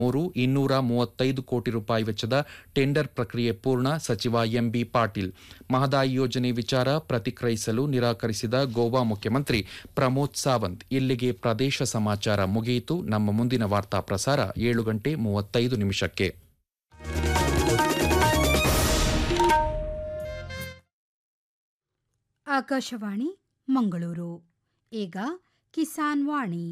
ಮೂರು ಇನ್ನೂರ ಮೂವತ್ತೈದು ಕೋಟಿ ರೂಪಾಯಿ ವೆಚ್ಚದ ಟೆಂಡರ್ ಪ್ರಕ್ರಿಯೆ ಪೂರ್ಣ ಸಚಿವ ಎಂಬಿ ಪಾಟೀಲ್ ಮಹದಾಯಿ ಯೋಜನೆ ವಿಚಾರ ಪ್ರತಿಕ್ರಿಯಿಸಲು ನಿರಾಕರಿಸಿದ ಗೋವಾ ಮುಖ್ಯಮಂತ್ರಿ ಪ್ರಮೋದ್ ಸಾವಂತ್ ಇಲ್ಲಿಗೆ ಪ್ರದೇಶ ಸಮಾಚಾರ ಮುಗಿಯಿತು ನಮ್ಮ ಮುಂದಿನ ವಾರ್ತಾ ಪ್ರಸಾರ ಏಳು ಗಂಟೆ ಮೂವತ್ತೈದು ನಿಮಿಷಕ್ಕೆ ಆಕಾಶವಾಣಿ ಮಂಗಳೂರು ಈಗ ಕಿಸಾನ್ ವಾಣಿ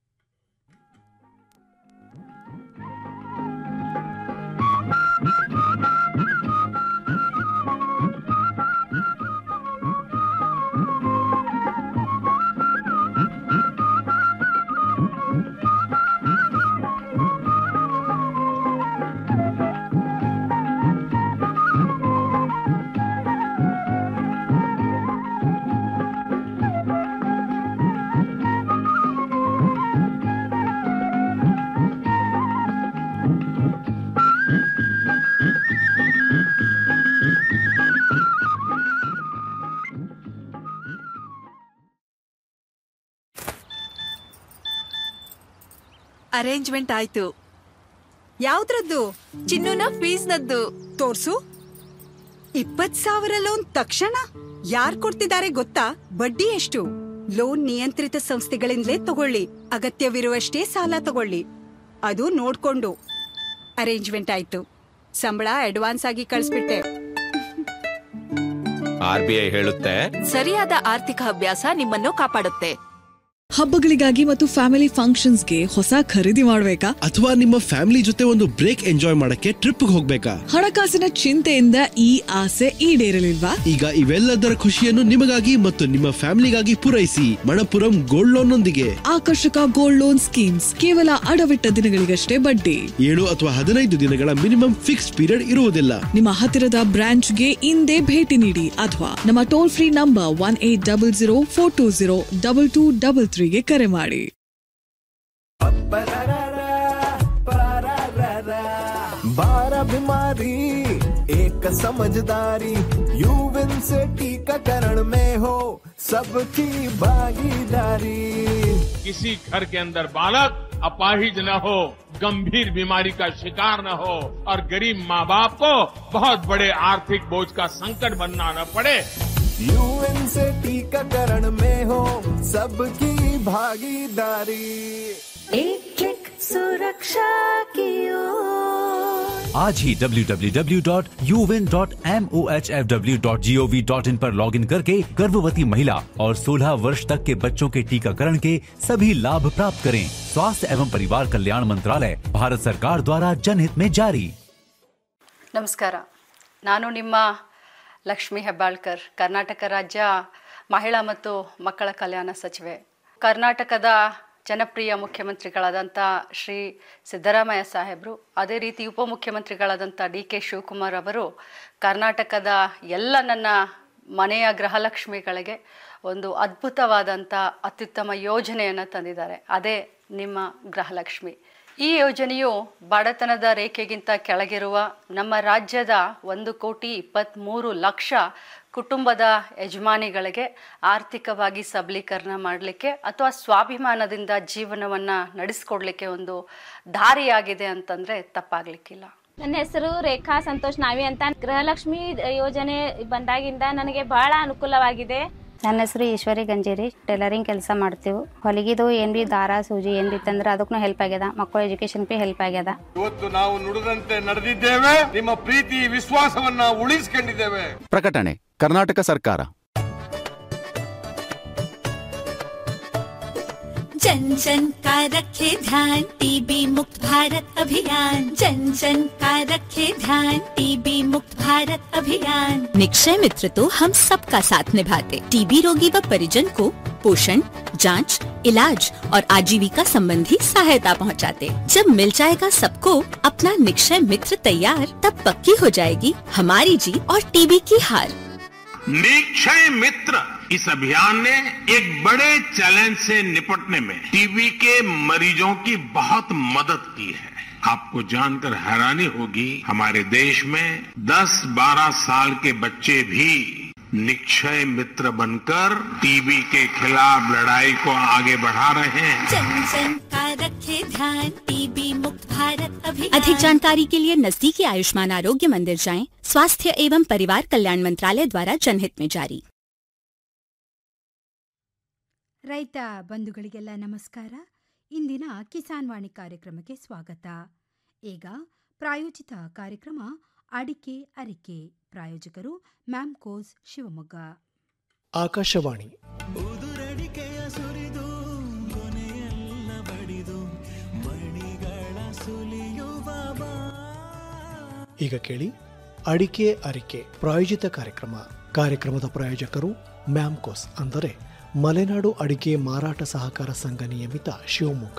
ಅರೇಂಜ್ಮೆಂಟ್ ಆಯ್ತು ಯಾವ್ದ್ರದ್ದು ಚಿನ್ನುನ ಫೀಸ್ನದ್ದು ತೋರ್ಸು ಇಪ್ಪತ್ ಸಾವಿರ ಲೋನ್ ತಕ್ಷಣ ಯಾರ್ ಕೊಡ್ತಿದ್ದಾರೆ ಗೊತ್ತಾ ಬಡ್ಡಿ ಎಷ್ಟು ಲೋನ್ ನಿಯಂತ್ರಿತ ಸಂಸ್ಥೆಗಳಿಂದಲೇ ತಗೊಳ್ಳಿ ಅಗತ್ಯವಿರುವಷ್ಟೇ ಸಾಲ ತಗೊಳ್ಳಿ ಅದು ನೋಡ್ಕೊಂಡು ಅರೇಂಜ್ಮೆಂಟ್ ಆಯ್ತು ಸಂಬಳ ಅಡ್ವಾನ್ಸ್ ಆಗಿ ಕಳಿಸ್ಬಿಟ್ಟೆ ಆರ್ ಬಿ ಐ ಹೇಳುತ್ತೆ ಸರಿಯಾದ ಆರ್ಥಿಕ ಅಭ್ಯಾಸ ನಿಮ್ಮನ್ನು ಕಾಪಾಡುತ್ತೆ ಹಬ್ಬಗಳಿಗಾಗಿ ಮತ್ತು ಫ್ಯಾಮಿಲಿ ಫಂಕ್ಷನ್ಸ್ಗೆ ಹೊಸ ಖರೀದಿ ಮಾಡ್ಬೇಕಾ ಅಥವಾ ನಿಮ್ಮ ಫ್ಯಾಮಿಲಿ ಜೊತೆ ಒಂದು ಬ್ರೇಕ್ ಎಂಜಾಯ್ ಮಾಡಕ್ಕೆ ಟ್ರಿಪ್ ಹೋಗ್ಬೇಕಾ ಹಣಕಾಸಿನ ಚಿಂತೆಯಿಂದ ಈ ಆಸೆ ಈಡೇರಲಿಲ್ವಾ ಈಗ ಇವೆಲ್ಲದರ ಖುಷಿಯನ್ನು ನಿಮಗಾಗಿ ಮತ್ತು ನಿಮ್ಮ ಫ್ಯಾಮಿಲಿಗಾಗಿ ಪೂರೈಸಿ ಮಣಪುರಂ ಗೋಲ್ಡ್ ಲೋನ್ ನೊಂದಿಗೆ ಆಕರ್ಷಕ ಗೋಲ್ಡ್ ಲೋನ್ ಸ್ಕೀಮ್ಸ್ ಕೇವಲ ಅಡವಿಟ್ಟ ದಿನಗಳಿಗಷ್ಟೇ ಬಡ್ಡಿ ಏಳು ಅಥವಾ ಹದಿನೈದು ದಿನಗಳ ಮಿನಿಮಮ್ ಫಿಕ್ಸ್ಡ್ ಪೀರಿಯಡ್ ಇರುವುದಿಲ್ಲ ನಿಮ್ಮ ಹತ್ತಿರದ ಬ್ರಾಂಚ್ಗೆ ಇಂದೇ ಭೇಟಿ ನೀಡಿ ಅಥವಾ ನಮ್ಮ toll free number one eight double zero four two zero double two double ತ್ರೀಗೆ ಕರೆ ಮಾಡಿ बारह बीमारी एक समझदारी यूविन से टीकाकरण में हो सबकी भागीदारी किसी घर के अंदर बालक अपाहिज न हो गंभीर बीमारी का शिकार न हो और गरीब माँ बाप को बहुत बड़े आर्थिक बोझ का संकट बनना न पड़े यूएन से टीकाकरण में हो सबकी भागीदारी एक क्लिक सुरक्षा की आज ही www.uvin.mohfw.gov.in पर लॉगिन करके गर्भवती महिला और 16 वर्ष तक के बच्चों के टीकाकरण के सभी लाभ प्राप्त करें स्वास्थ्य एवं परिवार कल्याण मंत्रालय भारत सरकार द्वारा जनहित में जारी ನಮಸ್ಕಾರ ನಾನು ನಿಮ್ಮ ಲಕ್ಷ್ಮಿ ಹೆಬ್ಬಾಳ್ಕರ್ ಕರ್ನಾಟಕ ರಾಜ್ಯ ಮಹಿಳಾ ಮತ್ತು ಮಕ್ಕಳ ಕಲ್ಯಾಣ ಸಚಿವೆ ಕರ್ನಾಟಕದ ಜನಪ್ರಿಯ ಮುಖ್ಯಮಂತ್ರಿಗಳಾದಂಥ ಶ್ರೀ ಸಿದ್ದರಾಮಯ್ಯ ಸಾಹೇಬರು ಅದೇ ರೀತಿ ಉಪಮುಖ್ಯಮಂತ್ರಿಗಳಾದಂಥ ಡಿ ಕೆ ಶಿವಕುಮಾರ್ ಅವರು ಕರ್ನಾಟಕದ ಎಲ್ಲ ನನ್ನ ಮನೆಯ ಗೃಹಲಕ್ಷ್ಮಿಗಳಿಗೆ ಒಂದು ಅದ್ಭುತವಾದಂಥ ಅತ್ಯುತ್ತಮ ಯೋಜನೆಯನ್ನು ತಂದಿದ್ದಾರೆ ಅದೇ ನಿಮ್ಮ ಗೃಹಲಕ್ಷ್ಮಿ ಈ ಯೋಜನೆಯು ಬಡತನದ ರೇಖೆಗಿಂತ ಕೆಳಗಿರುವ ನಮ್ಮ ರಾಜ್ಯದ ಒಂದು ಕೋಟಿ ಇಪ್ಪತ್ತ್ಮೂರು ಲಕ್ಷ ಕುಟುಂಬದ ಯಜಮಾನಿಗಳಿಗೆ ಆರ್ಥಿಕವಾಗಿ ಸಬಲೀಕರಣ ಮಾಡಲಿಕ್ಕೆ ಅಥವಾ ಸ್ವಾಭಿಮಾನದಿಂದ ಜೀವನವನ್ನು ನಡೆಸ್ಕೊಡ್ಲಿಕ್ಕೆ ಒಂದು ದಾರಿಯಾಗಿದೆ ಅಂತಂದರೆ ತಪ್ಪಾಗಲಿಕ್ಕಿಲ್ಲ ನನ್ನ ಹೆಸರು ರೇಖಾ ಸಂತೋಷ್ ನಾವಿ ಅಂತ ಗೃಹಲಕ್ಷ್ಮಿ ಯೋಜನೆ ಬಂದಾಗಿಂದ ನನಗೆ ಬಹಳ ಅನುಕೂಲವಾಗಿದೆ ನನ್ನ ಹೆಸರು ಈಶ್ವರಿ ಗಂಜೇರಿ ಟೈಲರಿಂಗ್ ಕೆಲಸ ಮಾಡ್ತೀವಿ ಹೊಲಿಗಿದು ಏನ್ ಬಿ ದಾರ ಸೂಜಿ ಏನ್ ಬಿ ತಂದ್ರೆ ಅದಕ್ಕೂ ಹೆಲ್ಪ್ ಆಗ್ಯದ ಮಕ್ಕಳ ಎಜುಕೇಶನ್ ಬಿ ಹೆಲ್ಪ್ ಆಗ್ಯದ ಇವತ್ತು ನಾವು ನುಡಿದಂತೆ ನಡೆದಿದ್ದೇವೆ ನಿಮ್ಮ ಪ್ರೀತಿ ವಿಶ್ವಾಸವನ್ನ ಉಳಿಸಿಕೊಂಡಿದ್ದೇವೆ ಪ್ರಕಟಣೆ ಕರ್ನಾಟಕ ಸರ್ಕಾರ जन जन का रखे ध्यान टीबी मुक्त भारत अभियान जन जन का रखे ध्यान टीबी मुक्त भारत अभियान निक्षय मित्र तो हम सबका साथ निभाते टीबी रोगी व परिजन को पोषण जांच, इलाज और आजीविका संबंधी सहायता पहुंचाते। जब मिल जाएगा सबको अपना निक्षय मित्र तैयार तब पक्की हो जाएगी हमारी जीत और टीबी की हार निक्षय मित्र इस अभियान ने एक बड़े चैलेंज से निपटने में टीबी के मरीजों की बहुत मदद की है आपको जानकर हैरानी होगी हमारे देश में 10-12 साल के बच्चे भी निक्षय मित्र बनकर टीबी के खिलाफ लड़ाई को आगे बढ़ा रहे हैं जन जन का रखे ध्यान टीबी मुक्त भारत अभियान अधिक जानकारी के लिए नजदीकी आयुष्मान आरोग्य मंदिर जाएं स्वास्थ्य एवं परिवार कल्याण मंत्रालय द्वारा जनहित में जारी ರೈತ ಬಂಧುಗಳಿಗೆಲ್ಲ ನಮಸ್ಕಾರ ಇಂದಿನ ಕಿಸಾನ್ ವಾಣಿ ಕಾರ್ಯಕ್ರಮಕ್ಕೆ ಸ್ವಾಗತ ಈಗ ಪ್ರಾಯೋಜಿತ ಕಾರ್ಯಕ್ರಮ ಅಡಿಕೆ ಅರಿಕೆ ಪ್ರಾಯೋಜಕರು ಮ್ಯಾಮ್ಕೋಸ್ ಶಿವಮೊಗ್ಗ ಆಕಾಶವಾಣಿ ಉದುರಡಿಕೆಯ ಸುರಿದು ಕೊನೆಯೆಲ್ಲ ಬಡಿದು ಮಣಿಗಳ ಸುಲಿಯುವ ಬಾ ಈಗ ಕೇಳಿ ಅಡಿಕೆ ಅರಿಕೆ ಪ್ರಾಯೋಜಿತ ಕಾರ್ಯಕ್ರಮ ಕಾರ್ಯಕ್ರಮದ ಪ್ರಾಯೋಜಕರು ಮ್ಯಾಮ್ಕೋಸ್ ಅಂದರೆ ಮಲೆನಾಡು ಅಡಿಕೆ ಮಾರಾಟ ಸಹಕಾರ ಸಂಘ ನಿಯಮಿತ ಶಿವಮೊಗ್ಗ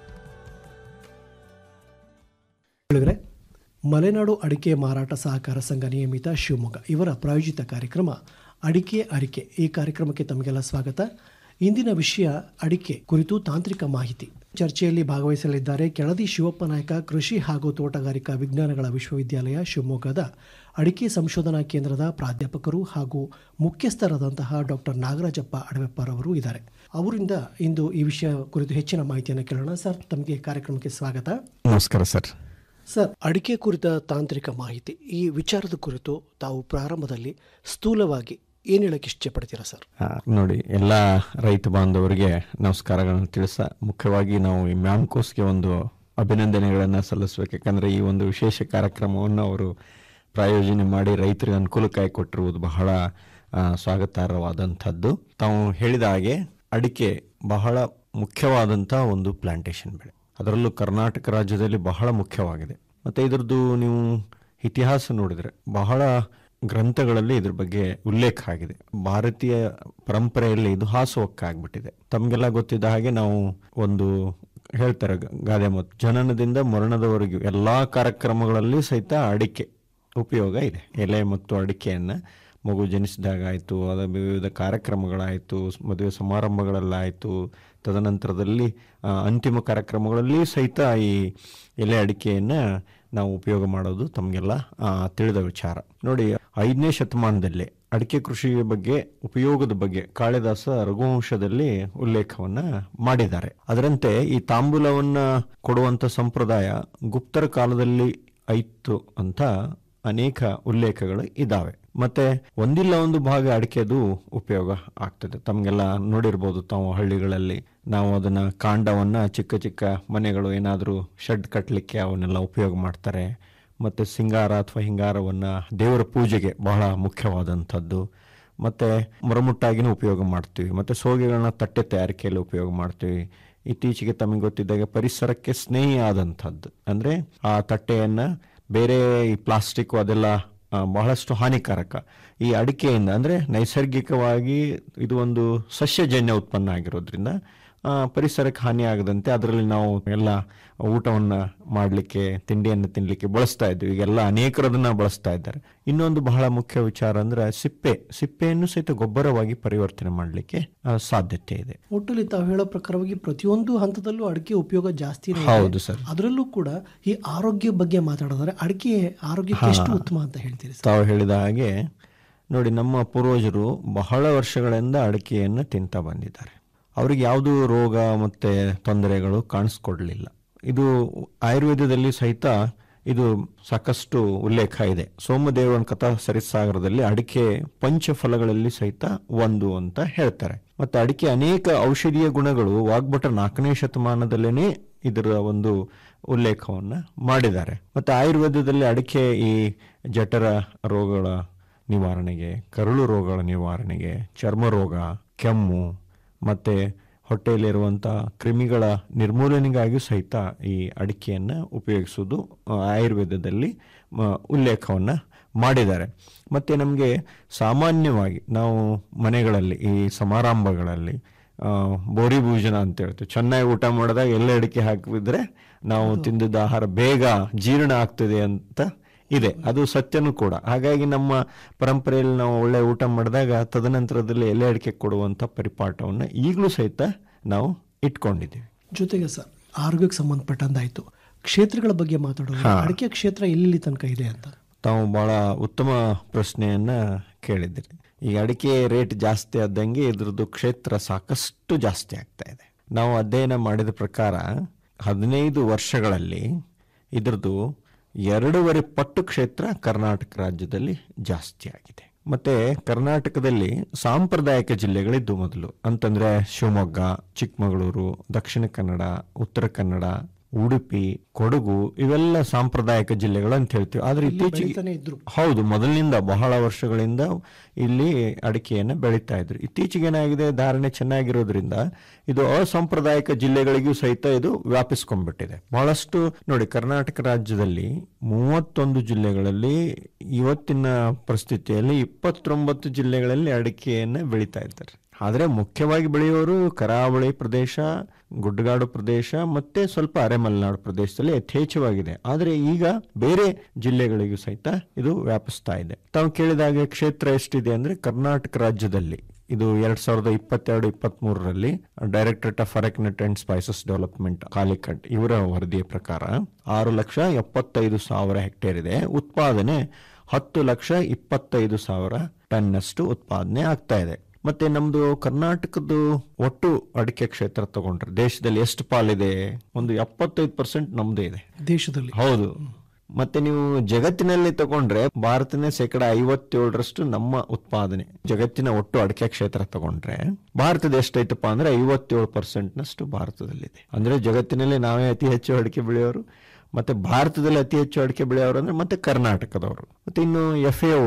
ಹೇಳಿದ್ರೆ ಮಲೆನಾಡು ಅಡಿಕೆ ಮಾರಾಟ ಸಹಕಾರ ಸಂಘ ನಿಯಮಿತ ಶಿವಮೊಗ್ಗ ಇವರ ಪ್ರಾಯೋಜಿತ ಕಾರ್ಯಕ್ರಮ ಅಡಿಕೆ ಅರಿಕೆ ಈ ಕಾರ್ಯಕ್ರಮಕ್ಕೆ ತಮಗೆಲ್ಲ ಸ್ವಾಗತ ಇಂದಿನ ವಿಷಯ ಅಡಿಕೆ ಕುರಿತು ತಾಂತ್ರಿಕ ಮಾಹಿತಿ ಚರ್ಚೆಯಲ್ಲಿ ಭಾಗವಹಿಸಲಿದ್ದಾರೆ ಕೆಳದಿ ಶಿವಪ್ಪ ನಾಯಕ ಕೃಷಿ ಹಾಗೂ ತೋಟಗಾರಿಕಾ ವಿಜ್ಞಾನಗಳ ವಿಶ್ವವಿದ್ಯಾಲಯ ಶಿವಮೊಗ್ಗದ ಅಡಿಕೆ ಸಂಶೋಧನಾ ಕೇಂದ್ರದ ಪ್ರಾಧ್ಯಾಪಕರು ಹಾಗೂ ಮುಖ್ಯಸ್ಥರಾದಂತಹ ಡಾಕ್ಟರ್ ನಾಗರಾಜಪ್ಪ ಅಡವೆಪ್ಪರವರು ಇದ್ದಾರೆ ಅವರಿಂದ ಇಂದು ಈ ವಿಷಯ ಕುರಿತು ಹೆಚ್ಚಿನ ಮಾಹಿತಿಯನ್ನು ಕೇಳೋಣ ಸರ್ ತಮಗೆ ಕಾರ್ಯಕ್ರಮಕ್ಕೆ ಸ್ವಾಗತ ನಮಸ್ಕಾರ ಸರ್ ಸರ್ ಅಡಿಕೆ ಕುರಿತ ತಾಂತ್ರಿಕ ಮಾಹಿತಿ ಈ ವಿಚಾರದ ಕುರಿತು ತಾವು ಪ್ರಾರಂಭದಲ್ಲಿ ಸ್ಥೂಲವಾಗಿ ಏನು ಹೇಳಕ್ಕೆ ಇಷ್ಟಪಡ್ತೀರಾ ಸರ್ ಆ, ನೋಡಿ ಎಲ್ಲ ರೈತ ಬಾಂಧವರಿಗೆ ನಮಸ್ಕಾರಗಳನ್ನು ತಿಳಿಸ ಮುಖ್ಯವಾಗಿ ನಾವು ಈ ಮ್ಯಾಮ್ಕೋಸ್ಗೆ ಒಂದು ಅಭಿನಂದನೆಗಳನ್ನು ಸಲ್ಲಿಸಬೇಕು ಯಾಕಂದರೆ ಈ ಒಂದು ವಿಶೇಷ ಕಾರ್ಯಕ್ರಮವನ್ನು ಅವರು ಪ್ರಾಯೋಜನೆ ಮಾಡಿ ರೈತರಿಗೆ ಅನುಕೂಲಕ್ಕಾಗಿ ಕೊಟ್ಟಿರುವುದು ಬಹಳ ಆ, ಸ್ವಾಗತಾರ್ಹವಾದಂಥದ್ದು ತಾವು ಹೇಳಿದ ಹಾಗೆ ಅಡಿಕೆ ಬಹಳ ಮುಖ್ಯವಾದಂಥ ಒಂದು ಪ್ಲಾಂಟೇಶನ್ ಬೆಳೆ ಅದರಲ್ಲೂ ಕರ್ನಾಟಕ ರಾಜ್ಯದಲ್ಲಿ ಬಹಳ ಮುಖ್ಯವಾಗಿದೆ ಮತ್ತು ಇದರದ್ದು ನೀವು ಇತಿಹಾಸ ನೋಡಿದರೆ ಬಹಳ ಗ್ರಂಥಗಳಲ್ಲಿ ಇದ್ರ ಬಗ್ಗೆ ಉಲ್ಲೇಖ ಆಗಿದೆ ಭಾರತೀಯ ಪರಂಪರೆಯಲ್ಲಿ ಇದು ಹಾಸುವಕ್ಕಾಗ್ಬಿಟ್ಟಿದೆ ತಮಗೆಲ್ಲ ಗೊತ್ತಿದ್ದ ಹಾಗೆ ನಾವು ಒಂದು ಹೇಳ್ತಾರೆ ಗ- ಗಾದೆ ಮತ್ತು ಜನನದಿಂದ ಮರಣದವರೆಗೂ ಎಲ್ಲಾ ಕಾರ್ಯಕ್ರಮಗಳಲ್ಲಿ ಸಹಿತ ಅಡಿಕೆ ಉಪಯೋಗ ಇದೆ ಎಲೆ ಮತ್ತು ಅಡಿಕೆಯನ್ನು ಮಗು ಜನಿಸಿದಾಗ ಆಯಿತು ಅದರ ವಿವಿಧ ಕಾರ್ಯಕ್ರಮಗಳಾಯಿತು ಮದುವೆ ಸಮಾರಂಭಗಳಲ್ಲಾಯಿತು ತದನಂತರದಲ್ಲಿ ಆ, ಅಂತಿಮ ಕಾರ್ಯಕ್ರಮಗಳಲ್ಲಿ ಸಹಿತ ಈ ಎಲೆ ಅಡಿಕೆಯನ್ನು ನಾವು ಉಪಯೋಗ ಮಾಡೋದು ತಮಗೆಲ್ಲ ಆ, ತಿಳಿದ ವಿಚಾರ ನೋಡಿ ಐದನೇ ಶತಮಾನದಲ್ಲಿ ಅಡಿಕೆ ಕೃಷಿ ಬಗ್ಗೆ ಉಪಯೋಗದ ಬಗ್ಗೆ ಕಾಳಿದಾಸ ರಘುವಂಶದಲ್ಲಿ ಉಲ್ಲೇಖವನ್ನ ಮಾಡಿದ್ದಾರೆ ಅದರಂತೆ ಈ ತಾಂಬೂಲವನ್ನ ಕೊಡುವಂತ ಸಂಪ್ರದಾಯ ಗುಪ್ತರ ಕಾಲದಲ್ಲಿ ಐತ್ತು ಅಂತ ಅನೇಕ ಉಲ್ಲೇಖಗಳು ಇದ್ದಾವೆ ಮತ್ತೆ ಒಂದಿಲ್ಲ ಒಂದು ಭಾಗ ಅಡಿಕೆದು ಉಪಯೋಗ ಆಗ್ತದೆ ತಮಗೆಲ್ಲ ನೋಡಿರ್ಬೋದು ತಾವು ಹಳ್ಳಿಗಳಲ್ಲಿ ನಾವು ಅದನ್ನ ಕಾಂಡವನ್ನ ಚಿಕ್ಕ ಚಿಕ್ಕ ಮನೆಗಳು ಏನಾದರೂ ಶೆಡ್ ಕಟ್ಟಲಿಕ್ಕೆ ಅವನ್ನೆಲ್ಲ ಉಪಯೋಗ ಮಾಡ್ತಾರೆ ಮತ್ತೆ ಸಿಂಗಾರ ಅಥವಾ ಹಿಂಗಾರವನ್ನ ದೇವರ ಪೂಜೆಗೆ ಬಹಳ ಮುಖ್ಯವಾದಂಥದ್ದು ಮತ್ತೆ ಮರಮುಟ್ಟಾಗಿನೂ ಉಪಯೋಗ ಮಾಡ್ತೀವಿ ಮತ್ತೆ ಸೋಗೆಗಳನ್ನ ತಟ್ಟೆ ತಯಾರಿಕೆಯಲ್ಲಿ ಉಪಯೋಗ ಮಾಡ್ತೀವಿ ಇತ್ತೀಚೆಗೆ ತಮಗೆ ಗೊತ್ತಿದ್ದಾಗ ಪರಿಸರಕ್ಕೆ ಸ್ನೇಹಿ ಆದಂಥದ್ದು ಅಂದ್ರೆ ಆ ತಟ್ಟೆಯನ್ನ ಬೇರೆ ಈ ಪ್ಲಾಸ್ಟಿಕ್ ಅದೆಲ್ಲ ಆ, ಬಹಳಷ್ಟು ಹಾನಿಕಾರಕ ಈ ಅಡಿಕೆಯಿಂದ ಅಂದ್ರೆ ನೈಸರ್ಗಿಕವಾಗಿ ಇದು ಒಂದು ಸಸ್ಯಜನ್ಯ ಉತ್ಪನ್ನ ಆಗಿರೋದ್ರಿಂದ ಆ, ಪರಿಸರಕ್ಕೆ ಹಾನಿ ಆಗದಂತೆ ಅದರಲ್ಲಿ ನಾವು ಎಲ್ಲ ಊಟವನ್ನ ಮಾಡಲಿಕ್ಕೆ ತಿಂಡಿಯನ್ನು ತಿನ್ನಲಿಕ್ಕೆ ಬಳಸ್ತಾ ಇದ್ವಿ ಈಗೆಲ್ಲ ಅನೇಕರದನ್ನ ಬಳಸ್ತಾ ಇದ್ದಾರೆ ಇನ್ನೊಂದು ಬಹಳ ಮುಖ್ಯ ವಿಚಾರ ಅಂದ್ರೆ ಸಿಪ್ಪೆ ಸಿಪ್ಪೆಯನ್ನು ಸಹಿತ ಗೊಬ್ಬರವಾಗಿ ಪರಿವರ್ತನೆ ಮಾಡಲಿಕ್ಕೆ ಸಾಧ್ಯತೆ ಇದೆ ಒಟ್ಟಲ್ಲಿ ತಾವು ಹೇಳೋ ಪ್ರಕಾರವಾಗಿ ಪ್ರತಿಯೊಂದು ಹಂತದಲ್ಲೂ ಅಡಿಕೆ ಉಪಯೋಗ ಜಾಸ್ತಿ ಹೌದು ಸರ್. ಅದರಲ್ಲೂ ಕೂಡ ಈ ಆರೋಗ್ಯ ಬಗ್ಗೆ ಮಾತಾಡೋದಾದ್ರೆ ಅಡಿಕೆ ಆರೋಗ್ಯಕ್ಕೆ ಹಾ. ಎಷ್ಟು ಉತ್ತಮ ಅಂತ ಹೇಳ್ತೀರಿ ಸರ್ ತಾವು ಹೇಳಿದ ಹಾಗೆ ನೋಡಿ ನಮ್ಮ ಪೂರ್ವಜರು ಬಹಳ ವರ್ಷಗಳಿಂದ ಅಡಿಕೆಯನ್ನು ತಿಂತಾ ಬಂದಿದ್ದಾರೆ ಅವರಿಗೆ ಯಾವುದೂ ರೋಗ ಮತ್ತೆ ತೊಂದರೆಗಳು ಕಾಣಿಸ್ಕೊಡ್ಲಿಲ್ಲ ಇದು ಆಯುರ್ವೇದದಲ್ಲಿ ಸಹಿತ ಇದು ಸಾಕಷ್ಟು ಉಲ್ಲೇಖ ಇದೆ ಸೋಮದೇವನ ಕಥಾ ಸರಿಸಾಗರದಲ್ಲಿ ಅಡಿಕೆ ಪಂಚಫಲಗಳಲ್ಲಿ ಸಹಿತ ಒಂದು ಅಂತ ಹೇಳ್ತಾರೆ ಮತ್ತೆ ಅಡಿಕೆ ಅನೇಕ ಔಷಧೀಯ ಗುಣಗಳು ವಾಗ್ಭಟ ನಾಲ್ಕನೇ ಶತಮಾನದಲ್ಲೇನೆ ಇದರ ಒಂದು ಉಲ್ಲೇಖವನ್ನ ಮಾಡಿದ್ದಾರೆ ಮತ್ತೆ ಆಯುರ್ವೇದದಲ್ಲಿ ಅಡಿಕೆ ಈ ಜಠರ ರೋಗಗಳ ನಿವಾರಣೆಗೆ ಕರುಳು ರೋಗಗಳ ನಿವಾರಣೆಗೆ ಚರ್ಮ ರೋಗ ಕೆಮ್ಮು ಮತ್ತೆ ಹೊಟ್ಟೆಯಲ್ಲಿರುವಂಥ ಕ್ರಿಮಿಗಳ ನಿರ್ಮೂಲನೆಗಾಗಿ ಸಹಿತ ಈ ಅಡಿಕೆಯನ್ನು ಉಪಯೋಗಿಸುವುದು ಆ, ಆಯುರ್ವೇದದಲ್ಲಿ ಮ, ಉಲ್ಲೇಖವನ್ನು ಮಾಡಿದ್ದಾರೆ ಮತ್ತು ನಮಗೆ ಸಾಮಾನ್ಯವಾಗಿ ನಾವು ಮನೆಗಳಲ್ಲಿ ಈ ಸಮಾರಂಭಗಳಲ್ಲಿ ಆ, ಬೋರಿ ಭೋಜನ ಅಂತ ಹೇಳ್ತೀವಿ ಚೆನ್ನಾಗಿ ಊಟ ಮಾಡಿದಾಗ ಎಲ್ಲ ಅಡಿಕೆ ಹಾಕಿದ್ರೆ ನಾವು ತಿಂದಿದ್ದ ಆಹಾರ ಬೇಗ ಜೀರ್ಣ ಆಗ್ತದೆ ಅಂತ ಇದೆ ಅದು ಸತ್ಯನೂ ಕೂಡ ಹಾಗಾಗಿ ನಮ್ಮ ಪರಂಪರೆಯಲ್ಲಿ ನಾವು ಒಳ್ಳೆ ಊಟ ಮಾಡಿದಾಗ ತದನಂತರದಲ್ಲಿ ಎಲೆ ಅಡಿಕೆ ಕೊಡುವಂತ ಪರಿಪಾಠವನ್ನ ಈಗಲೂ ಸಹಿತ ನಾವು ಇಟ್ಕೊಂಡಿದ್ದೀವಿ ಜೊತೆಗೆ ಸರ್ ಆರೋಗ್ಯಕ್ಕೆ ಸಂಬಂಧಪಟ್ಟಂದಾಯ್ತು ಕ್ಷೇತ್ರಗಳ ಬಗ್ಗೆ ಮಾತಾಡೋದು ಹಾ. ಅಡಿಕೆ ಕ್ಷೇತ್ರ ಎಲ್ಲಿ ತನಕ ಇದೆ ಅಂತ ತಾವು ಬಹಳ ಉತ್ತಮ ಪ್ರಶ್ನೆಯನ್ನ ಕೇಳಿದ್ದೀರಿ ಈ ಅಡಿಕೆ ರೇಟ್ ಜಾಸ್ತಿ ಆದಂಗೆ ಇದ್ರದ್ದು ಕ್ಷೇತ್ರ ಸಾಕಷ್ಟು ಜಾಸ್ತಿ ಆಗ್ತಾ ಇದೆ ನಾವು ಅಧ್ಯಯನ ಮಾಡಿದ ಪ್ರಕಾರ ಹದಿನೈದು ವರ್ಷಗಳಲ್ಲಿ ಇದ್ರದ್ದು ಎರಡೂವರೆ ಪಟ್ಟು ಕ್ಷೇತ್ರ ಕರ್ನಾಟಕ ರಾಜ್ಯದಲ್ಲಿ ಜಾಸ್ತಿ ಆಗಿದೆ ಮತ್ತೆ ಕರ್ನಾಟಕದಲ್ಲಿ ಸಾಂಪ್ರದಾಯಿಕ ಜಿಲ್ಲೆಗಳಿದ್ದು ಮೊದಲು ಅಂತಂದ್ರೆ ಶಿವಮೊಗ್ಗ ಚಿಕ್ಕಮಗಳೂರು ದಕ್ಷಿಣ ಕನ್ನಡ ಉತ್ತರ ಕನ್ನಡ ಉಡುಪಿ ಕೊಡಗು ಇವೆಲ್ಲ ಸಾಂಪ್ರದಾಯಿಕ ಜಿಲ್ಲೆಗಳು ಅಂತ ಹೇಳ್ತೀವಿ ಆದ್ರೆ ಇಲ್ಲಿ ಬೆಳೀತಾನೆ ಇತ್ತೀಚೆಗೆ ಇದ್ರು. ಹೌದು ಮೊದಲಿನಿಂದ ಬಹಳ ವರ್ಷಗಳಿಂದ ಇಲ್ಲಿ ಅಡಿಕೆಯನ್ನು ಬೆಳೀತಾ ಇದ್ರು ಇತ್ತೀಚೆಗೆ ಏನಾಗಿದೆ ಧಾರಣೆ ಚೆನ್ನಾಗಿರೋದ್ರಿಂದ ಇದು ಅಸಾಂಪ್ರದಾಯಿಕ ಜಿಲ್ಲೆಗಳಿಗೂ ಸಹಿತ ಇದು ವ್ಯಾಪಿಸ್ಕೊಂಡ್ಬಿಟ್ಟಿದೆ ಬಹಳಷ್ಟು ನೋಡಿ ಕರ್ನಾಟಕ ರಾಜ್ಯದಲ್ಲಿ ಮೂವತ್ತೊಂದು ಜಿಲ್ಲೆಗಳಲ್ಲಿ ಇವತ್ತಿನ ಪರಿಸ್ಥಿತಿಯಲ್ಲಿ ಇಪ್ಪತ್ತೊಂಬತ್ತು ಜಿಲ್ಲೆಗಳಲ್ಲಿ ಅಡಿಕೆಯನ್ನು ಬೆಳೀತಾ ಇದ್ದಾರೆ ಆದರೆ ಮುಖ್ಯವಾಗಿ ಬೆಳೆಯೋರು ಕರಾವಳಿ ಪ್ರದೇಶ ಗುಡ್ಡಗಾಡು ಪ್ರದೇಶ ಮತ್ತೆ ಸ್ವಲ್ಪ ಅರೆಮಲೆನಾಡು ಪ್ರದೇಶದಲ್ಲಿ ಯಥೇಚ್ಛವಾಗಿದೆ ಆದರೆ ಈಗ ಬೇರೆ ಜಿಲ್ಲೆಗಳಿಗೂ ಸಹಿತ ಇದು ವ್ಯಾಪಿಸ್ತಾ ಇದೆ ತಾವು ಕೇಳಿದಾಗೆ ಕ್ಷೇತ್ರ ಎಷ್ಟಿದೆ ಅಂದ್ರೆ ಕರ್ನಾಟಕ ರಾಜ್ಯದಲ್ಲಿ ಇದು ಎರಡ್ ಸಾವಿರದ ಇಪ್ಪತ್ತೆರಡು ಇಪ್ಪತ್ತ್ ಮೂರರಲ್ಲಿ directorate of arecanut and spices development Calicut ಇವರ ವರದಿಯ ಪ್ರಕಾರ ಆರು ಲಕ್ಷ ಎಪ್ಪತ್ತೈದು ಸಾವಿರ ಹೆಕ್ಟೇರ್ ಇದೆ ಉತ್ಪಾದನೆ ಹತ್ತು ಲಕ್ಷ ಇಪ್ಪತ್ತೈದು ಸಾವಿರ ಟನ್ನಷ್ಟು ಉತ್ಪಾದನೆ ಆಗ್ತಾ ಇದೆ ಮತ್ತೆ ನಮ್ದು ಕರ್ನಾಟಕದ್ದು ಒಟ್ಟು ಅಡಿಕೆ ಕ್ಷೇತ್ರ ತಗೊಂಡ್ರೆ ದೇಶದಲ್ಲಿ ಎಷ್ಟು ಪಾಲಿದೆ ಒಂದು ಎಪ್ಪತ್ತೈದು ಪರ್ಸೆಂಟ್ ನಮ್ದೇ ಇದೆ ದೇಶದಲ್ಲಿ ಹೌದು ಮತ್ತೆ ನೀವು ಜಗತ್ತಿನಲ್ಲಿ ತಗೊಂಡ್ರೆ ಭಾರತನೇ ಶೇಕಡ ಐವತ್ತೇಳರಷ್ಟು ನಮ್ಮ ಉತ್ಪಾದನೆ ಜಗತ್ತಿನ ಒಟ್ಟು ಅಡಿಕೆ ಕ್ಷೇತ್ರ ತಗೊಂಡ್ರೆ ಭಾರತದ ಎಷ್ಟೈತಪ್ಪ ಅಂದ್ರೆ ಐವತ್ತೇಳು ಪರ್ಸೆಂಟ್ ನಷ್ಟು ಭಾರತದಲ್ಲಿದೆ ಅಂದ್ರೆ ಜಗತ್ತಿನಲ್ಲಿ ನಾವೇ ಅತಿ ಹೆಚ್ಚು ಅಡಿಕೆ ಬೆಳೆಯೋರು ಮತ್ತೆ ಭಾರತದಲ್ಲಿ ಅತಿ ಹೆಚ್ಚು ಅಡಿಕೆ ಬೆಳೆಯೋರು ಅಂದ್ರೆ ಮತ್ತೆ ಕರ್ನಾಟಕದವರು ಮತ್ತೆ ಇನ್ನು ಎಫ್ ಎ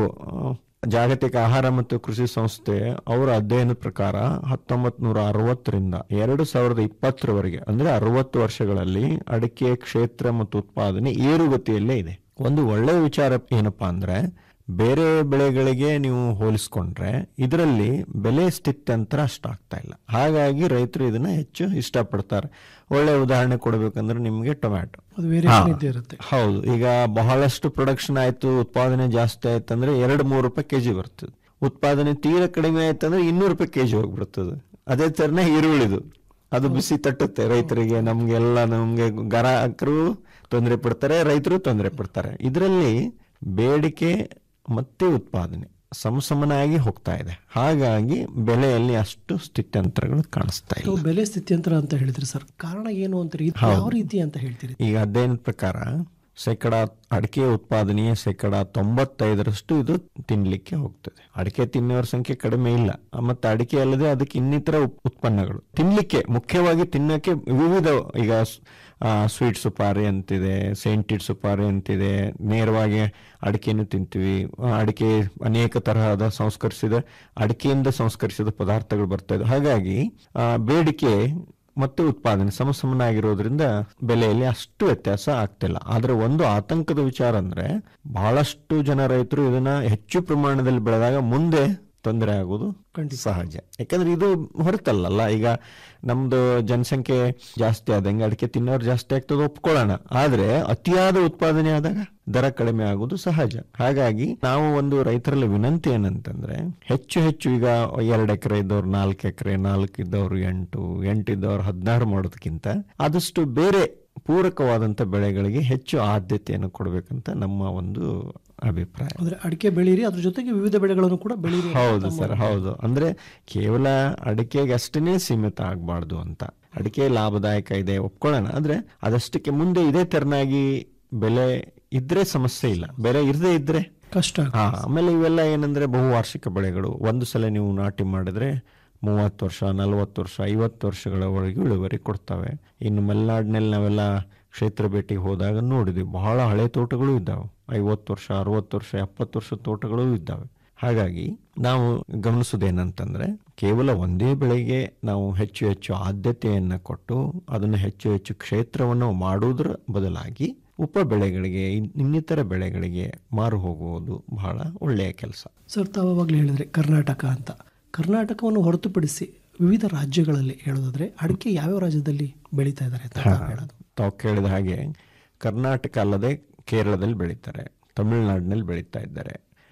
ಜಾಗತಿಕ ಆಹಾರ ಮತ್ತು ಕೃಷಿ ಸಂಸ್ಥೆ ಅವರ ಅಧ್ಯಯನದ ಪ್ರಕಾರ ಹತ್ತೊಂಬತ್ ನೂರ ಅರವತ್ತರಿಂದ ಎರಡು ಸಾವಿರದ ಇಪ್ಪತ್ತರವರೆಗೆ ಅಂದ್ರೆ ಅರವತ್ತು ವರ್ಷಗಳಲ್ಲಿ ಅಡಿಕೆ ಕ್ಷೇತ್ರ ಮತ್ತು ಉತ್ಪಾದನೆ ಏರುಗತಿಯಲ್ಲೇ ಇದೆ ಒಂದು ಒಳ್ಳೆಯ ವಿಚಾರ ಏನಪ್ಪಾ ಅಂದ್ರೆ ಬೇರೆ ಬೆಳೆಗಳಿಗೆ ನೀವು ಹೋಲಿಸ್ಕೊಂಡ್ರೆ ಇದರಲ್ಲಿ ಬೆಲೆ ಸ್ಥಿತ್ಯಂತರ ಅಷ್ಟಾಗ್ತಾ ಇಲ್ಲ ಹಾಗಾಗಿ ರೈತರು ಇದನ್ನ ಹೆಚ್ಚು ಇಷ್ಟಪಡ್ತಾರೆ ಒಳ್ಳೆ ಉದಾಹರಣೆ ಕೊಡಬೇಕಂದ್ರೆ ನಿಮಗೆ ಟೊಮ್ಯಾಟೊ ಅದು ವೇರಿಯೇಷನ್ ಹಾ. ಇದ್ದೇ ಇರುತ್ತೆ ಹೌದು ಈಗ ಬಹಳಷ್ಟು ಪ್ರೊಡಕ್ಷನ್ ಆಯ್ತು ಉತ್ಪಾದನೆ ಜಾಸ್ತಿ ಆಯ್ತು ಅಂದ್ರೆ ಎರಡು ಮೂರು ರೂಪಾಯಿ ಕೆಜಿ ಬರ್ತದೆ ಉತ್ಪಾದನೆ ತೀರಾ ಕಡಿಮೆ ಆಯ್ತು ಅಂದ್ರೆ ಇನ್ನೂರು ರೂಪಾಯಿ ಕೆಜಿ ಹೋಗ್ಬಿಡ್ತದೆ ಅದೇ ತರನೇ ಈರುಳ್ಳಿದು ಅದು ಬಿಸಿ ತಟ್ಟುತ್ತೆ ರೈತರಿಗೆ ನಮ್ಗೆಲ್ಲ ನಮ್ಗೆ ಗ್ರಾಹಕರು ತೊಂದರೆ ಪಡ್ತಾರೆ ರೈತರು ತೊಂದರೆ ಪಡ್ತಾರೆ ಇದರಲ್ಲಿ ಬೇಡಿಕೆ ಮತ್ತೆ ಉತ್ಪಾದನೆ ಸಮಸಮನಾಗಿ ಹೋಗ್ತಾ ಇದೆ ಹಾಗಾಗಿ ಬೆಲೆಯಲ್ಲಿ ಅಷ್ಟು ಸ್ಥಿತ್ಯಂತರಗಳು ಕಾಣಿಸ್ತಾ ಇಲ್ಲ ತಾವು ಬೆಲೆ ಸ್ಥಿತ್ಯಂತರ ಅಂತ ಹೇಳಿದ್ರಿ ಸರ್ ಕಾರಣ ಏನು ಅಂತೀರಿ ಇದು ಹೌದು. ಯಾವ ರೀತಿ ಅಂತ ಹೇಳ್ತೀರಿ ಈಗ ಅಧ್ಯಯನದ ಪ್ರಕಾರ ಶೇಕಡ ಅಡಿಕೆ ಉತ್ಪಾದನೆಯ ಶೇಕಡ ತೊಂಬತ್ತೈದರಷ್ಟು ಇದು ತಿನ್ಲಿಕ್ಕೆ ಹೋಗ್ತದೆ ಅಡಿಕೆ ತಿನ್ನೋರ ಸಂಖ್ಯೆ ಕಡಿಮೆ ಇಲ್ಲ ಮತ್ತೆ ಅಡಿಕೆ ಅಲ್ಲದೆ ಅದಕ್ಕೆ ಇನ್ನಿತರ ಉಪ್- ಉತ್ಪನ್ನಗಳು ತಿನ್ಲಿಕ್ಕೆ ಮುಖ್ಯವಾಗಿ ತಿನ್ನಕ್ಕೆ ವಿವಿಧ ಈಗ ಸ್ವೀಟ್ ಸುಪಾರಿ ಅಂತಿದೆ ಸೆಂಟಿಡ್ ಸುಪಾರಿ ಅಂತಿದೆ ನೇರವಾಗಿ ಅಡಿಕೆಯನ್ನು ತಿಂತೀವಿ ಆ, ಅಡಿಕೆ ಅನೇಕ ತರಹದ ಸಂಸ್ಕರಿಸಿದ ಅಡಿಕೆಯಿಂದ ಸಂಸ್ಕರಿಸಿದ ಪದಾರ್ಥಗಳು ಬರ್ತಾ ಇದೆ ಹಾಗಾಗಿ ಆ, ಬೇಡಿಕೆ ಮತ್ತು ಉತ್ಪಾದನೆ ಸಮಸಮನಾಗಿರೋದ್ರಿಂದ ಬೆಲೆಯಲ್ಲಿ ಅಷ್ಟು ವ್ಯತ್ಯಾಸ ಆಗ್ತಿಲ್ಲ ಆದ್ರೆ ಒಂದು ಆತಂಕದ ವಿಚಾರ ಅಂದ್ರೆ ಬಹಳಷ್ಟು ಜನ ರೈತರು ಇದನ್ನ ಹೆಚ್ಚು ಪ್ರಮಾಣದಲ್ಲಿ ಬೆಳೆದಾಗ ಮುಂದೆ ತೊಂದರೆ ಆಗೋದು ಸಹಜ ಯಾಕಂದ್ರೆ ಇದು ಹೊರತಲ್ಲಲ್ಲ ಈಗ ನಮ್ದು ಜನಸಂಖ್ಯೆ ಜಾಸ್ತಿ ಆದಂಗೆ ಅಡಿಕೆ ತಿನ್ನೋರು ಜಾಸ್ತಿ ಆಗ್ತದೆ ಒಪ್ಕೊಳ್ಳೋಣ ಆದ್ರೆ ಅತಿಯಾದ ಉತ್ಪಾದನೆ ಆದಾಗ ದರ ಕಡಿಮೆ ಆಗೋದು ಸಹಜ ಹಾಗಾಗಿ ನಾವು ಒಂದು ರೈತರಲ್ಲಿ ವಿನಂತಿ ಏನಂತಂದ್ರೆ ಹೆಚ್ಚು ಹೆಚ್ಚು ಈಗ ಎರಡು ಎಕರೆ ಇದ್ದವ್ರು ನಾಲ್ಕು ಎಕರೆ ನಾಲ್ಕು ಇದ್ದವ್ರು ಎಂಟು ಎಂಟು ಇದ್ದವ್ರು ಹದಿನಾರು ಮಾಡೋದಕ್ಕಿಂತ ಆದಷ್ಟು ಬೇರೆ ಪೂರಕವಾದಂತ ಬೆಳೆಗಳಿಗೆ ಹೆಚ್ಚು ಆದ್ಯತೆಯನ್ನು ಕೊಡಬೇಕಂತ ನಮ್ಮ ಒಂದು ಅಭಿಪ್ರಾಯ ಅಂದ್ರೆ ಅಡಿಕೆ ಬೆಳೀರಿ ಅದ್ರ ಜೊತೆಗೆ ವಿವಿಧ ಬೆಳೆಗಳನ್ನು ಕೂಡ ಬೆಳೀರಿ ಅಂತ ಹೌದು ತಮ್ಮ ಸರ್ ಹೌದು ಅಂದ್ರೆ ಕೇವಲ ಅಡಿಕೆಗೆ ಅಷ್ಟೇ ಸೀಮಿತ ಆಗಬಾರ್ದು ಅಂತ ಅಡಿಕೆ ಲಾಭದಾಯಕ ಇದೆ ಒಪ್ಕೊಳ್ಳೋಣ ಆದ್ರೆ ಅದಷ್ಟಕ್ಕೆ ಮುಂದೆ ಇದೇ ತೆರನಾಗಿ ಬೆಲೆ ಇದ್ರೆ ಸಮಸ್ಯೆ ಇಲ್ಲ ಬೆಲೆ ಇರದೇ ಇದ್ರೆ ಕಷ್ಟ ಹಾ ಆಮೇಲೆ ಇವೆಲ್ಲ ಏನಂದ್ರೆ ಬಹುವಾರ್ಷಿಕ ಬೆಳೆಗಳು ಒಂದು ಸಲ ನೀವು ನಾಟಿ ಮಾಡಿದ್ರೆ ಮೂವತ್ತು ವರ್ಷ ನಲವತ್ತು ವರ್ಷ ಐವತ್ತು ವರ್ಷಗಳವರೆಗೂ ಇಳುವರಿ ಕೊಡ್ತವೆ ಇನ್ನು ಮಲೆನಾಡಿನಲ್ಲಿ ನಾವೆಲ್ಲ ಕ್ಷೇತ್ರ ಭೇಟಿಗೆ ಹೋದಾಗ ನೋಡಿದ್ವಿ ಬಹಳ ಹಳೆ ತೋಟಗಳು ಇದ್ದಾವೆ ಐವತ್ತು ವರ್ಷ ಅರವತ್ತು ವರ್ಷ ಎಪ್ಪತ್ತು ವರ್ಷ ತೋಟಗಳು ಇದ್ದಾವೆ ಹಾಗಾಗಿ ನಾವು ಗಮನಿಸೋದೇನಂತಂದ್ರೆ ಕೇವಲ ಒಂದೇ ಬೆಳೆಗೆ ನಾವು ಹೆಚ್ಚು ಹೆಚ್ಚು ಆದ್ಯತೆಯನ್ನು ಕೊಟ್ಟು ಅದನ್ನು ಹೆಚ್ಚು ಹೆಚ್ಚು ಕ್ಷೇತ್ರವನ್ನು ಮಾಡುವುದರ ಬದಲಾಗಿ ಉಪ ಬೆಳೆಗಳಿಗೆ ಇನ್- ಇನ್ನಿತರ ಬೆಳೆಗಳಿಗೆ ಮಾರು ಹೋಗುವುದು ಬಹಳ ಒಳ್ಳೆಯ ಕೆಲಸ ಸರ್ ತಾವು ಅವಾಗಲೇ ಹೇಳಿದ್ರೆ ಕರ್ನಾಟಕ ಅಂತ ಕರ್ನಾಟಕವನ್ನು ಹೊರತುಪಡಿಸಿ ವಿವಿಧ ರಾಜ್ಯಗಳಲ್ಲಿ ಹೇಳೋದಾದ್ರೆ ಅಡಿಕೆ ಯಾವ್ಯಾವ ರಾಜ್ಯದಲ್ಲಿ ಬೆಳೀತಾ ಇದ್ದಾರೆ ಅಂತ ತಾವು ಹೇಳೋದು ತಾವು ಕೇಳಿದ ಹಾಗೆ ಕರ್ನಾಟಕ ಅಲ್ಲದೆ ಕೇರಳದಲ್ಲಿ ಬೆಳೀತಾರೆ ತಮಿಳುನಾಡಿನಲ್ಲಿ ಬೆಳೀತಾ ಇದ್ದಾರೆ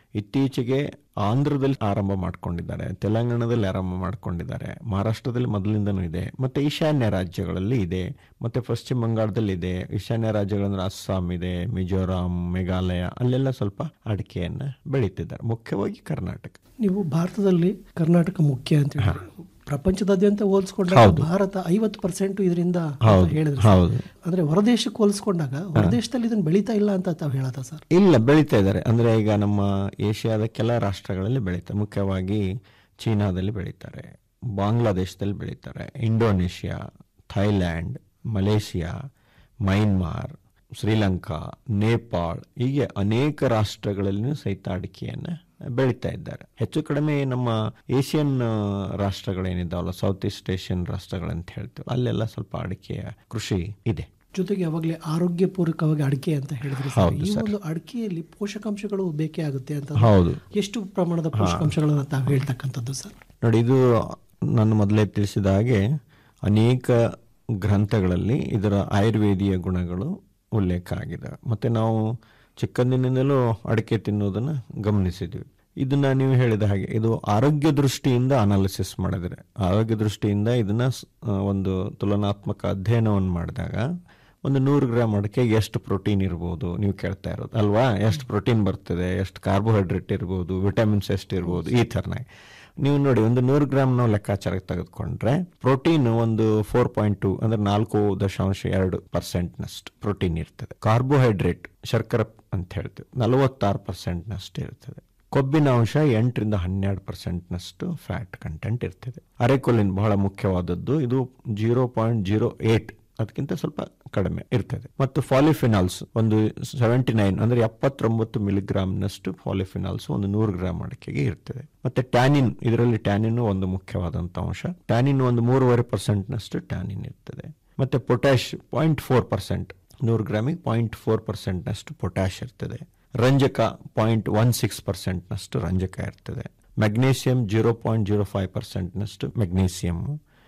ಇತ್ತೀಚೆಗೆ ಆಂಧ್ರದಲ್ಲಿ ಆರಂಭ ಮಾಡ್ಕೊಂಡಿದ್ದಾರೆ ತೆಲಂಗಾಣದಲ್ಲಿ ಆರಂಭ ಮಾಡ್ಕೊಂಡಿದ್ದಾರೆ ಮಹಾರಾಷ್ಟ್ರದಲ್ಲಿ ಮೊದಲಿಂದನೂ ಇದೆ ಮತ್ತೆ ಈಶಾನ್ಯ ರಾಜ್ಯಗಳಲ್ಲಿ ಇದೆ ಮತ್ತೆ ಪಶ್ಚಿಮ ಬಂಗಾಳದಲ್ಲಿ ಇದೆ ಈಶಾನ್ಯ ರಾಜ್ಯಗಳಂದ್ರೆ ಅಸ್ಸಾಂ ಇದೆ ಮಿಜೋರಾಂ ಮೇಘಾಲಯ ಅಲ್ಲೆಲ್ಲ ಸ್ವಲ್ಪ ಅಡಿಕೆಯನ್ನ ಬೆಳೀತಿದ್ದಾರೆ ಮುಖ್ಯವಾಗಿ ಕರ್ನಾಟಕ ನೀವು ಭಾರತದಲ್ಲಿ ಕರ್ನಾಟಕ ಮುಖ್ಯ ಅಂತ ಹೇಳಿ ಪ್ರಪಂಚದಾದ್ಯಂತ ಹೋಲಿಸ್ಕೊಂಡಾಗ ಹೌದು. ಭಾರತ ಐವತ್ತು ಪರ್ಸೆಂಟ್ ಇದರಿಂದ ಅಂತ ಹೌದು, ಹೇಳಿದ್ರು ಹೌದು. ಅಂದ್ರೆ ಹೊರದೇಶಕ್ಕೆ ಹೋಲಿಸ್ಕೊಂಡಾಗ ಹೊರದೇಶದಲ್ಲಿ ಇದನ್ನ ಬೆಳೀತಾ ಇಲ್ಲ ಅಂತ ತಾವು ಹೇಳತ್ತ ಸರ್ ಇಲ್ಲ ಬೆಳೀತಾ ಇದ್ದಾರೆ ಅಂದ್ರೆ ಈಗ ನಮ್ಮ ಏಷ್ಯಾದ ಕೆಲ ರಾಷ್ಟ್ರಗಳಲ್ಲಿ ಬೆಳೀತಾರೆ ಮುಖ್ಯವಾಗಿ ಚೀನಾದಲ್ಲಿ ಬೆಳೀತಾರೆ ಬಾಂಗ್ಲಾದೇಶದಲ್ಲಿ ಬೆಳೀತಾರೆ Indonesia Thailand Malaysia Myanmar Sri Lanka Nepal ಹೀಗೆ ಅನೇಕ ರಾಷ್ಟ್ರಗಳಲ್ಲಿಯೂ ಸಹಿತ ಅಡಿಕೆಯನ್ನು ಬೆಳೀತಾ ಇದ್ದಾರೆ ಹೆಚ್ಚು ಕಡಿಮೆ ನಮ್ಮ ಏಷ್ಯನ್ ಆ, ರಾಷ್ಟ್ರಗಳೇನಿದ್ದಾವಲ್ಲ ಸೌತ್ ಈಸ್ಟ್ ಏಷ್ಯನ್ ರಾಷ್ಟ್ರಗಳಂತ ಹೇಳ್ತೀವಿ ಅಲ್ಲೆಲ್ಲ ಸ್ವಲ್ಪ ಅಡಿಕೆಯ ಕೃಷಿ ಇದೆ ಜೊತೆಗೆ ಯಾವಾಗಲೇ ಆರೋಗ್ಯಪೂರ್ವಕವಾಗಿ ಅಡಿಕೆ ಅಂತ ಹೇಳಿದ್ರೆ ಸರ್, ಹೌದು ಈ ಸರ್. ಒಂದು ಅಡಿಕೆಯಲ್ಲಿ ಪೋಷಕಾಂಶಗಳು ಬೇಕೇ ಆಗುತ್ತೆ ಅಂತ ಹೌದು. ಎಷ್ಟು ಪ್ರಮಾಣದ ಹಾ. ಪೋಷಕಾಂಶಗಳನ್ನ ತಾವು ಹೇಳ್ತಕ್ಕಂಥದ್ದು ಸರ್ ನೋಡಿ ಇದು ನಾನು ಮೊದಲೇ ತಿಳಿಸಿದ ಹಾಗೆ ಅನೇಕ ಗ್ರಂಥಗಳಲ್ಲಿ ಇದರ ಆಯುರ್ವೇದಿಯ ಗುಣಗಳು ಉಲ್ಲೇಖ ಆಗಿದೆ ಮತ್ತು ನಾವು ಚಿಕ್ಕಂದಿನಿಂದಲೂ ಅಡಿಕೆ ತಿನ್ನೋದನ್ನು ಗಮನಿಸಿದ್ವಿ ಇದನ್ನ ನೀವು ಹೇಳಿದ ಹಾಗೆ ಇದು ಆರೋಗ್ಯ ದೃಷ್ಟಿಯಿಂದ ಅನಾಲಿಸಿಸ್ ಮಾಡಿದ್ರೆ ಆರೋಗ್ಯ ದೃಷ್ಟಿಯಿಂದ ಇದನ್ನ ಸ್- ಆ, ಒಂದು ತುಲನಾತ್ಮಕ ಅಧ್ಯಯನವನ್ನು ಮಾಡಿದಾಗ ಒಂದು ನೂರು ಗ್ರಾಮ್ ಅಡಿಕೆಗೆ ಎಷ್ಟು ಪ್ರೋಟೀನ್ ಇರ್ಬೋದು ನೀವು ಕೇಳ್ತಾ ಇರೋದು ಅಲ್ವಾ ಎಷ್ಟು ಪ್ರೋಟೀನ್ ಬರ್ತದೆ ಎಷ್ಟು ಕಾರ್ಬೋಹೈಡ್ರೇಟ್ ಇರ್ಬೋದು ವಿಟಮಿನ್ಸ್ ಎಷ್ಟು ಇರ್ಬೋದು ಈ ಥರನಾಗಿ ನೀವು ನೋಡಿ ಒಂದು ನೂರು ಗ್ರಾಮ್ ನಾವು ಲೆಕ್ಕಾಚಾರಕ್ಕೆ ತೆಗೆದುಕೊಂಡ್ರೆ ಪ್ರೋಟೀನ್ ಒಂದು ಫೋರ್ ಪಾಯಿಂಟ್ ಟು ಅಂದ್ರೆ ನಾಲ್ಕು ದಶಾಂಶ ಎರಡು ಪರ್ಸೆಂಟ್ನಷ್ಟು ಪ್ರೋಟೀನ್ ಇರ್ತದೆ ಕಾರ್ಬೋಹೈಡ್ರೇಟ್ ಶರ್ಕರ ಅಂತ ಹೇಳ್ತೀವಿ ನಲವತ್ತಾರು ಪರ್ಸೆಂಟ್ನಷ್ಟು ಇರ್ತದೆ ಕೊಬ್ಬಿನ ಅಂಶ ಎಂಟರಿಂದ ಹನ್ನೆರಡು ಪರ್ಸೆಂಟ್ನಷ್ಟು ಫ್ಯಾಟ್ ಕಂಟೆಂಟ್ ಇರ್ತದೆ ಅರೆಕೊಲಿನ್ ಬಹಳ ಮುಖ್ಯವಾದದ್ದು ಇದು ಜೀರೋ ಪಾಯಿಂಟ್ ಜೀರೋ ಏಟ್ ಅದಕ್ಕಿಂತ ಸ್ವಲ್ಪ ಕಡಿಮೆ ಇರ್ತದೆ ಮತ್ತು ಫಾಲಿಫಿನಾಲ್ಸ್ ಒಂದು ಸೆವೆಂಟಿ ನೈನ್ ಅಂದ್ರೆ ಎಪ್ಪತ್ತೊಂಬತ್ತು ಮಿಲಿಗ್ರಾಮ್ನಷ್ಟು ಫಾಲಿಫಿನಾಲ್ಸ್ ಒಂದು ನೂರು ಗ್ರಾಮ್ ಅಡಿಕೆಗೆ ಇರ್ತದೆ ಮತ್ತೆ ಟ್ಯಾನಿನ್ ಇದರಲ್ಲಿ ಟ್ಯಾನಿನ್ ಒಂದು ಮುಖ್ಯವಾದಂಥ ಅಂಶ ಟ್ಯಾನಿನ್ ಒಂದು ಮೂರುವರೆ ಪರ್ಸೆಂಟ್ನಷ್ಟು ಟ್ಯಾನಿನ್ ಇರ್ತದೆ ಮತ್ತೆ ಪೊಟ್ಯಾಶ್ ಪಾಯಿಂಟ್ ಫೋರ್ ಪರ್ಸೆಂಟ್ ನೂರು ಗ್ರಾಮಿಗೆ ಪಾಯಿಂಟ್ ಫೋರ್ ಪರ್ಸೆಂಟ್ನಷ್ಟು ಪೊಟ್ಯಾಶ್ ಇರ್ತದೆ ರಂಜಕ ಪಾಯಿಂಟ್ ಒನ್ ಸಿಕ್ಸ್ ಪರ್ಸೆಂಟ್ನಷ್ಟು ರಂಜಕ ಇರ್ತದೆ magnesium zero point zero five ಪರ್ಸೆಂಟ್ನಷ್ಟು ಮೆಗ್ನೀಷಿಯಮ್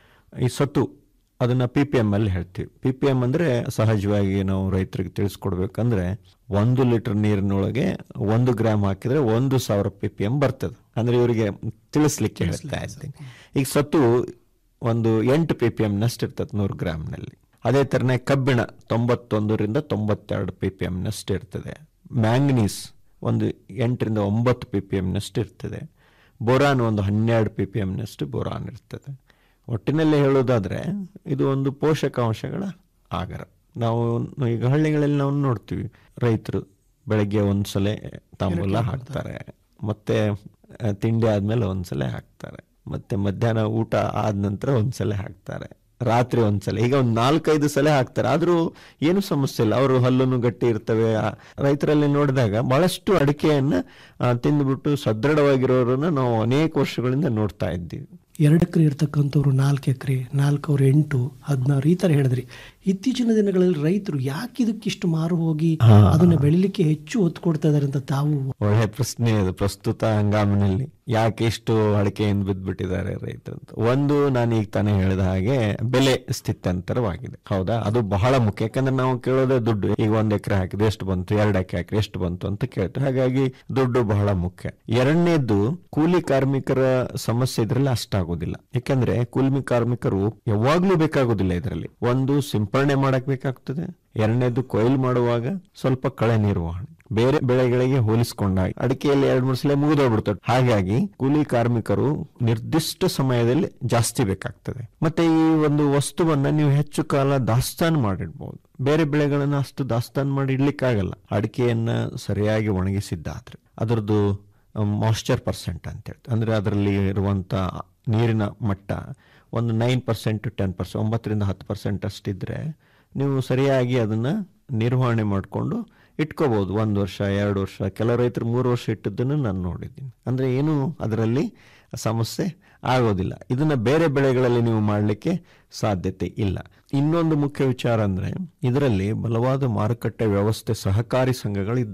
ಈ ಸತು ಅದನ್ನ ಪಿ ಪಿ ಎಮ್ ಅಲ್ಲಿ ಹೇಳ್ತೀವಿ ಪಿ ಪಿ ಎಮ್ ಅಂದ್ರೆ ಸಹಜವಾಗಿ ನಾವು ರೈತರಿಗೆ ತಿಳಿಸ್ಕೊಡ್ಬೇಕಂದ್ರೆ ಒಂದು ಲೀಟರ್ ನೀರಿನೊಳಗೆ ಒಂದು ಗ್ರಾಮ್ ಹಾಕಿದ್ರೆ ಒಂದು ಸಾವಿರ ಪಿ ಪಿ ಎಮ್ ಬರ್ತದೆ ಅಂದ್ರೆ ಇವರಿಗೆ ತಿಳಿಸ್ಲಿಕ್ಕೆ ಹೇಳ್ತಾ ಇದ್ದೀನಿ ಈಗ ಸತ್ತು ಒಂದು ಎಂಟು ಪಿ ಪಿ ಎಮ್ನಷ್ಟು ಇರ್ತದೆ ನೂರು ಗ್ರಾಮ್ನಲ್ಲಿ ಅದೇ ಥರನೇ ಕಬ್ಬಿಣ ತೊಂಬತ್ತೊಂದರಿಂದ ತೊಂಬತ್ತೆರಡು ಪಿ ಪಿ ಎಮ್ನಷ್ಟು ಇರ್ತದೆ ಮ್ಯಾಂಗನೀಸ್ ಒಂದು ಎಂಟರಿಂದ ಒಂಬತ್ತು ಪಿ ಪಿ ಎಮ್ನಷ್ಟು ಇರ್ತದೆ ಬೋರಾನ್ ಒಂದು ಹನ್ನೆರಡು ಪಿ ಪಿ ಎಮ್ನಷ್ಟು ಬೋರಾನ್ ಇರ್ತದೆ ಒಟ್ಟಿನಲ್ಲಿ ಹೇಳೋದಾದ್ರೆ ಇದು ಒಂದು ಪೋಷಕಾಂಶಗಳ ಆಗರ ನಾವು ಈಗ ಹಳ್ಳಿಗಳಲ್ಲಿ ನಾವು ನೋಡ್ತೀವಿ ರೈತರು ಬೆಳಗ್ಗೆ ಒಂದ್ಸಲ ತಾಂಬೂಲ ಹಾಕ್ತಾರೆ ಮತ್ತೆ ಆ, ತಿಂಡಿ ಆದ್ಮೇಲೆ ಒಂದ್ಸಲ ಹಾಕ್ತಾರೆ ಮತ್ತೆ ಮಧ್ಯಾಹ್ನ ಊಟ ಆದ ನಂತರ ಒಂದ್ಸಲ ಹಾಕ್ತಾರೆ ರಾತ್ರಿ ಒಂದ್ಸಲ ಈಗ ಒಂದು ನಾಲ್ಕೈದು ಸಲ ಹಾಕ್ತಾರೆ ಆದ್ರೂ ಏನು ಸಮಸ್ಯೆ ಇಲ್ಲ ಅವರು ಹಲ್ಲನ್ನು ಗಟ್ಟಿ ಇರ್ತವೆ ಆ, ರೈತರಲ್ಲಿ ನೋಡಿದಾಗ ಬಹಳಷ್ಟು ಅಡಿಕೆಯನ್ನ ಆ, ತಿಂದ್ಬಿಟ್ಟು ಸದೃಢವಾಗಿರೋರನ್ನ ನಾವು ಅನೇಕ ವರ್ಷಗಳಿಂದ ನೋಡ್ತಾ ಇದ್ದೀವಿ ಎರಡು ಎಕರೆ ಇರ್ತಕ್ಕಂಥವ್ರು ನಾಲ್ಕು ಎಕರೆ ನಾಲ್ಕವ್ರು ಎಂಟು ಹದಿನಾರು ಈ ಥರ ಹೇಳಿದ್ರಿ ಇತ್ತೀಚಿನ ದಿನಗಳಲ್ಲಿ ರೈತರು ಯಾಕೆ ಇದಕ್ಕಿಷ್ಟು ಮಾರು ಹೋಗಿ ಹಾ. ಅದನ್ನ ಬೆಳಿಲಿಕ್ಕೆ ಹೆಚ್ಚು ಒತ್ತು ಕೊಡ್ತಾ ಇದಾರೆ ಅಂತ ತಾವು ಒಳ್ಳೆ ಪ್ರಶ್ನೆ ಅದು ಪ್ರಸ್ತುತ ಹಂಗಾಮಿನಲ್ಲಿ ಯಾಕೆ ಇಷ್ಟು ಅಡಿಕೆಯಿಂದ ಬಿದ್ದ್ಬಿಟ್ಟಿದ್ದಾರೆ ರೈತರು ಅಂತ ಒಂದು ನಾನು ಈಗ ತಾನೇ ಹೇಳಿದ ಹಾಗೆ ಬೆಲೆ ಸ್ಥಿತ್ಯಂತರವಾಗಿದೆ ಹೌದಾ ಅದು ಬಹಳ ಮುಖ್ಯ ಯಾಕಂದ್ರೆ ನಾವು ಕೇಳೋದೇ ದುಡ್ಡು ಈಗ ಒಂದ್ ಎಕರೆ ಹಾಕಿದ್ರೆ ಎಷ್ಟು ಬಂತು ಎರಡು ಎಕರೆ ಹಾಕಿದ್ರೆ ಎಷ್ಟು ಬಂತು ಅಂತ ಕೇಳ್ತಾರೆ ಹಾಗಾಗಿ ದುಡ್ಡು ಬಹಳ ಮುಖ್ಯ ಎರಡನೇದ್ದು ಕೂಲಿ ಕಾರ್ಮಿಕರ ಸಮಸ್ಯೆ ಇದ್ರಲ್ಲಿ ಅಷ್ಟಾಗೋದಿಲ್ಲ ಯಾಕಂದ್ರೆ ಕೂಲಿ ಕಾರ್ಮಿಕರು ಯಾವಾಗ್ಲೂ ಬೇಕಾಗೋದಿಲ್ಲ ಇದರಲ್ಲಿ ಒಂದು ಸಿಂಪರಣೆ ಮಾಡಕ್ ಬೇಕಾಗ್ತದೆ ಎರಡನೇದು ಕೊಯ್ಲು ಮಾಡುವಾಗ ಸ್ವಲ್ಪ ಕಳೆ ನಿರ್ವಹಣೆ ಬೇರೆ ಬೆಳೆಗಳಿಗೆ ಹೋಲಿಸಿಕೊಂಡಾಗ ಅಡಿಕೆಯಲ್ಲಿ ಎರಡ್ ಮೂರು ಸಲ ಮುಗಿದೋಗ್ಬಿಡ್ತದೆ ಹಾಗಾಗಿ ಕೂಲಿ ಕಾರ್ಮಿಕರು ನಿರ್ದಿಷ್ಟ ಸಮಯದಲ್ಲಿ ಜಾಸ್ತಿ ಬೇಕಾಗ್ತದೆ ಮತ್ತೆ ಈ ಒಂದು ವಸ್ತುವನ್ನ ನೀವು ಹೆಚ್ಚು ಕಾಲ ದಾಸ್ತಾನು ಮಾಡಿಡ್ಬಹುದು ಬೇರೆ ಬೆಳೆಗಳನ್ನ ಅಷ್ಟು ದಾಸ್ತಾನು ಮಾಡಿ ಇಡ್ಲಿಕ್ಕಾಗಲ್ಲ ಅಡಿಕೆಯನ್ನ ಸರಿಯಾಗಿ ಒಣಗಿಸಿದ್ದಾದ್ರೆ ಅದರದ್ದು ಮಾಯ್ಶ್ಚರ್ ಪರ್ಸೆಂಟ್ ಅಂತ ಹೇಳ್ತಾರೆ ಅಂದ್ರೆ ಅದರಲ್ಲಿ ಇರುವಂತ ನೀರಿನ ಮಟ್ಟ ಒಂದು ನೈನ್ ಪರ್ಸೆಂಟ್ ಟೆನ್ ಪರ್ಸೆಂಟ್ ಒಂಬತ್ತರಿಂದ ಹತ್ತು ಪರ್ಸೆಂಟ್ ಅಷ್ಟಿದ್ರೆ ನೀವು ಸರಿಯಾಗಿ ಅದನ್ನ ನಿರ್ವಹಣೆ ಮಾಡಿಕೊಂಡು ಇಟ್ಕೋಬಹುದು ಒಂದು ವರ್ಷ ಎರಡು ವರ್ಷ ಕೆಲ ರೈತರು ಮೂರು ವರ್ಷ ಇಟ್ಟದ್ದನ್ನು ನಾನು ನೋಡಿದ್ದೀನಿ ಅಂದ್ರೆ ಏನು ಅದರಲ್ಲಿ ಸಮಸ್ಯೆ ಆಗೋದಿಲ್ಲ ಇದನ್ನ ಬೇರೆ ಬೆಳೆಗಳಲ್ಲಿ ನೀವು ಮಾಡಲಿಕ್ಕೆ ಸಾಧ್ಯತೆ ಇಲ್ಲ ಇನ್ನೊಂದು ಮುಖ್ಯ ವಿಚಾರ ಅಂದ್ರೆ ಇದರಲ್ಲಿ ಬಲವಾದ ಮಾರುಕಟ್ಟೆ ವ್ಯವಸ್ಥೆ ಸಹಕಾರಿ ಸಂಘಗಳು ಇದ್ದಾವೆ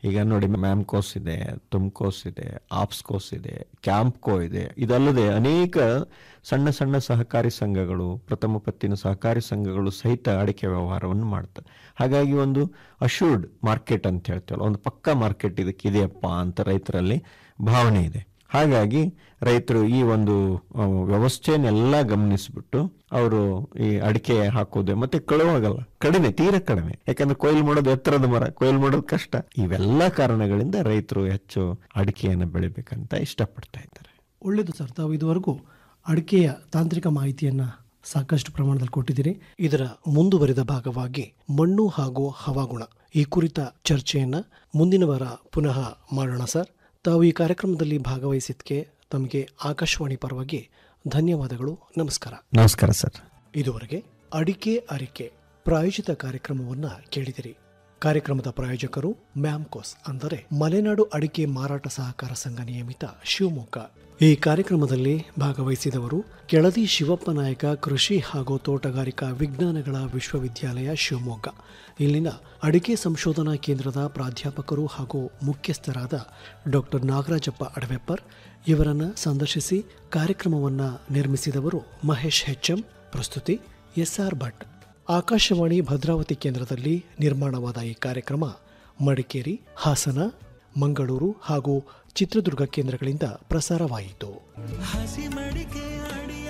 ಈಗ ನೋಡಿ ಮ್ಯಾಮ್ಕೋಸ್ ಇದೆ ತುಮ್ಕೋಸ್ ಇದೆ ಆಪ್ಸ್ಕೋಸ್ ಇದೆ ಕ್ಯಾಂಪ್ಕೋ ಇದೆ ಇದಲ್ಲದೆ ಅನೇಕ ಸಣ್ಣ ಸಣ್ಣ ಸಹಕಾರಿ ಸಂಘಗಳು ಪ್ರಥಮ ಪತ್ತಿನ ಸಹಕಾರಿ ಸಂಘಗಳು ಸಹಿತ ಅಡಿಕೆ ವ್ಯವಹಾರವನ್ನು ಮಾಡ್ತವೆ ಹಾಗಾಗಿ ಒಂದು ಅಶೂರ್ಡ್ ಮಾರ್ಕೆಟ್ ಅಂತ ಹೇಳ್ತೇವಲ್ಲ ಒಂದು ಪಕ್ಕಾ ಮಾರ್ಕೆಟ್ ಇದಕ್ಕೆ ಇದೆಯಪ್ಪ ಅಂತ ರೈತರಲ್ಲಿ ಭಾವನೆ ಇದೆ ಹಾಗಾಗಿ ರೈತರು ಈ ಒಂದು ಆ, ವ್ಯವಸ್ಥೆಯನ್ನೆಲ್ಲ ಗಮನಿಸಿಬಿಟ್ಟು ಅವರು ಈ ಅಡಿಕೆ ಹಾಕೋದು ಮತ್ತೆ ಕಳುವಾಗಲ್ಲ ಕಡಿಮೆ ತೀರ ಕಡಿಮೆ ಯಾಕಂದ್ರೆ ಕೊಯ್ಲು ಮಾಡೋದು ಎತ್ತರದ ಮರ ಕೊಯ್ಲು ಮಾಡೋದು ಕಷ್ಟ ಇವೆಲ್ಲ ಕಾರಣಗಳಿಂದ ರೈತರು ಹೆಚ್ಚು ಅಡಿಕೆಯನ್ನು ಬೆಳಿಬೇಕಂತ ಇಷ್ಟಪಡ್ತಾ ಇದ್ದಾರೆ ಒಳ್ಳೆಯದು ಸರ್ ತಾವು ಇದುವರೆಗೂ ಅಡಿಕೆಯ ತಾಂತ್ರಿಕ ಮಾಹಿತಿಯನ್ನ ಸಾಕಷ್ಟು ಪ್ರಮಾಣದಲ್ಲಿ ಕೊಟ್ಟಿದ್ದೀರಿ ಇದರ ಮುಂದುವರಿದ ಭಾಗವಾಗಿ ಮಣ್ಣು ಹಾಗೂ ಹವಾಗುಣ ಈ ಕುರಿತ ಚರ್ಚೆಯನ್ನ ಮುಂದಿನ ವಾರ ಪುನಃ ಮಾಡೋಣ ಸರ್ ತಾವು ಈ ಕಾರ್ಯಕ್ರಮದಲ್ಲಿ ಭಾಗವಹಿಸಿದ್ದಕ್ಕೆ ತಮಗೆ ಆಕಾಶವಾಣಿ ಪರವಾಗಿ ಧನ್ಯವಾದಗಳು ನಮಸ್ಕಾರ ನಮಸ್ಕಾರ ಸರ್ ಇದುವರೆಗೆ ಅಡಿಕೆ ಅರಿಕೆ ಪ್ರಾಯೋಜಿತ ಕಾರ್ಯಕ್ರಮವನ್ನ ಕೇಳಿದಿರಿ ಕಾರ್ಯಕ್ರಮದ ಪ್ರಾಯೋಜಕರು ಮ್ಯಾಮ್ಕೋಸ್ ಅಂದರೆ ಮಲೆನಾಡು ಅಡಿಕೆ ಮಾರಾಟ ಸಹಕಾರ ಸಂಘ ನಿಯಮಿತ ಶಿವಮೊಗ್ಗ ಈ ಕಾರ್ಯಕ್ರಮದಲ್ಲಿ ಭಾಗವಹಿಸಿದವರು ಕೆಳದಿ ಶಿವಪ್ಪ ನಾಯಕ ಕೃಷಿ ಹಾಗೂ ತೋಟಗಾರಿಕಾ ವಿಜ್ಞಾನಗಳ ವಿಶ್ವವಿದ್ಯಾಲಯ ಶಿವಮೊಗ್ಗ ಇಲ್ಲಿನ ಅಡಿಕೆ ಸಂಶೋಧನಾ ಕೇಂದ್ರದ ಪ್ರಾಧ್ಯಾಪಕರು ಹಾಗೂ ಮುಖ್ಯಸ್ಥರಾದ ಡಾಕ್ಟರ್ ನಾಗರಾಜಪ್ಪ ಅಡವೆಪ್ಪರ್ ಇವರನ್ನ ಸಂದರ್ಶಿಸಿ ಕಾರ್ಯಕ್ರಮವನ್ನ ನಿರ್ಮಿಸಿದವರು ಮಹೇಶ್ ಹೆಚ್ಎಂ ಪ್ರಸ್ತುತಿ ಎಸ್ಆರ್ ಭಟ್ ಆಕಾಶವಾಣಿ ಭದ್ರಾವತಿ ಕೇಂದ್ರದಲ್ಲಿ ನಿರ್ಮಾಣವಾದ ಈ ಕಾರ್ಯಕ್ರಮ ಮಡಿಕೇರಿ ಹಾಸನ ಮಂಗಳೂರು ಹಾಗೂ ಚಿತ್ರದುರ್ಗ ಕೇಂದ್ರಗಳಿಂದ ಪ್ರಸಾರವಾಯಿತು ಹಸಿ ಮಡಿಕೆ ಅಡಿಯ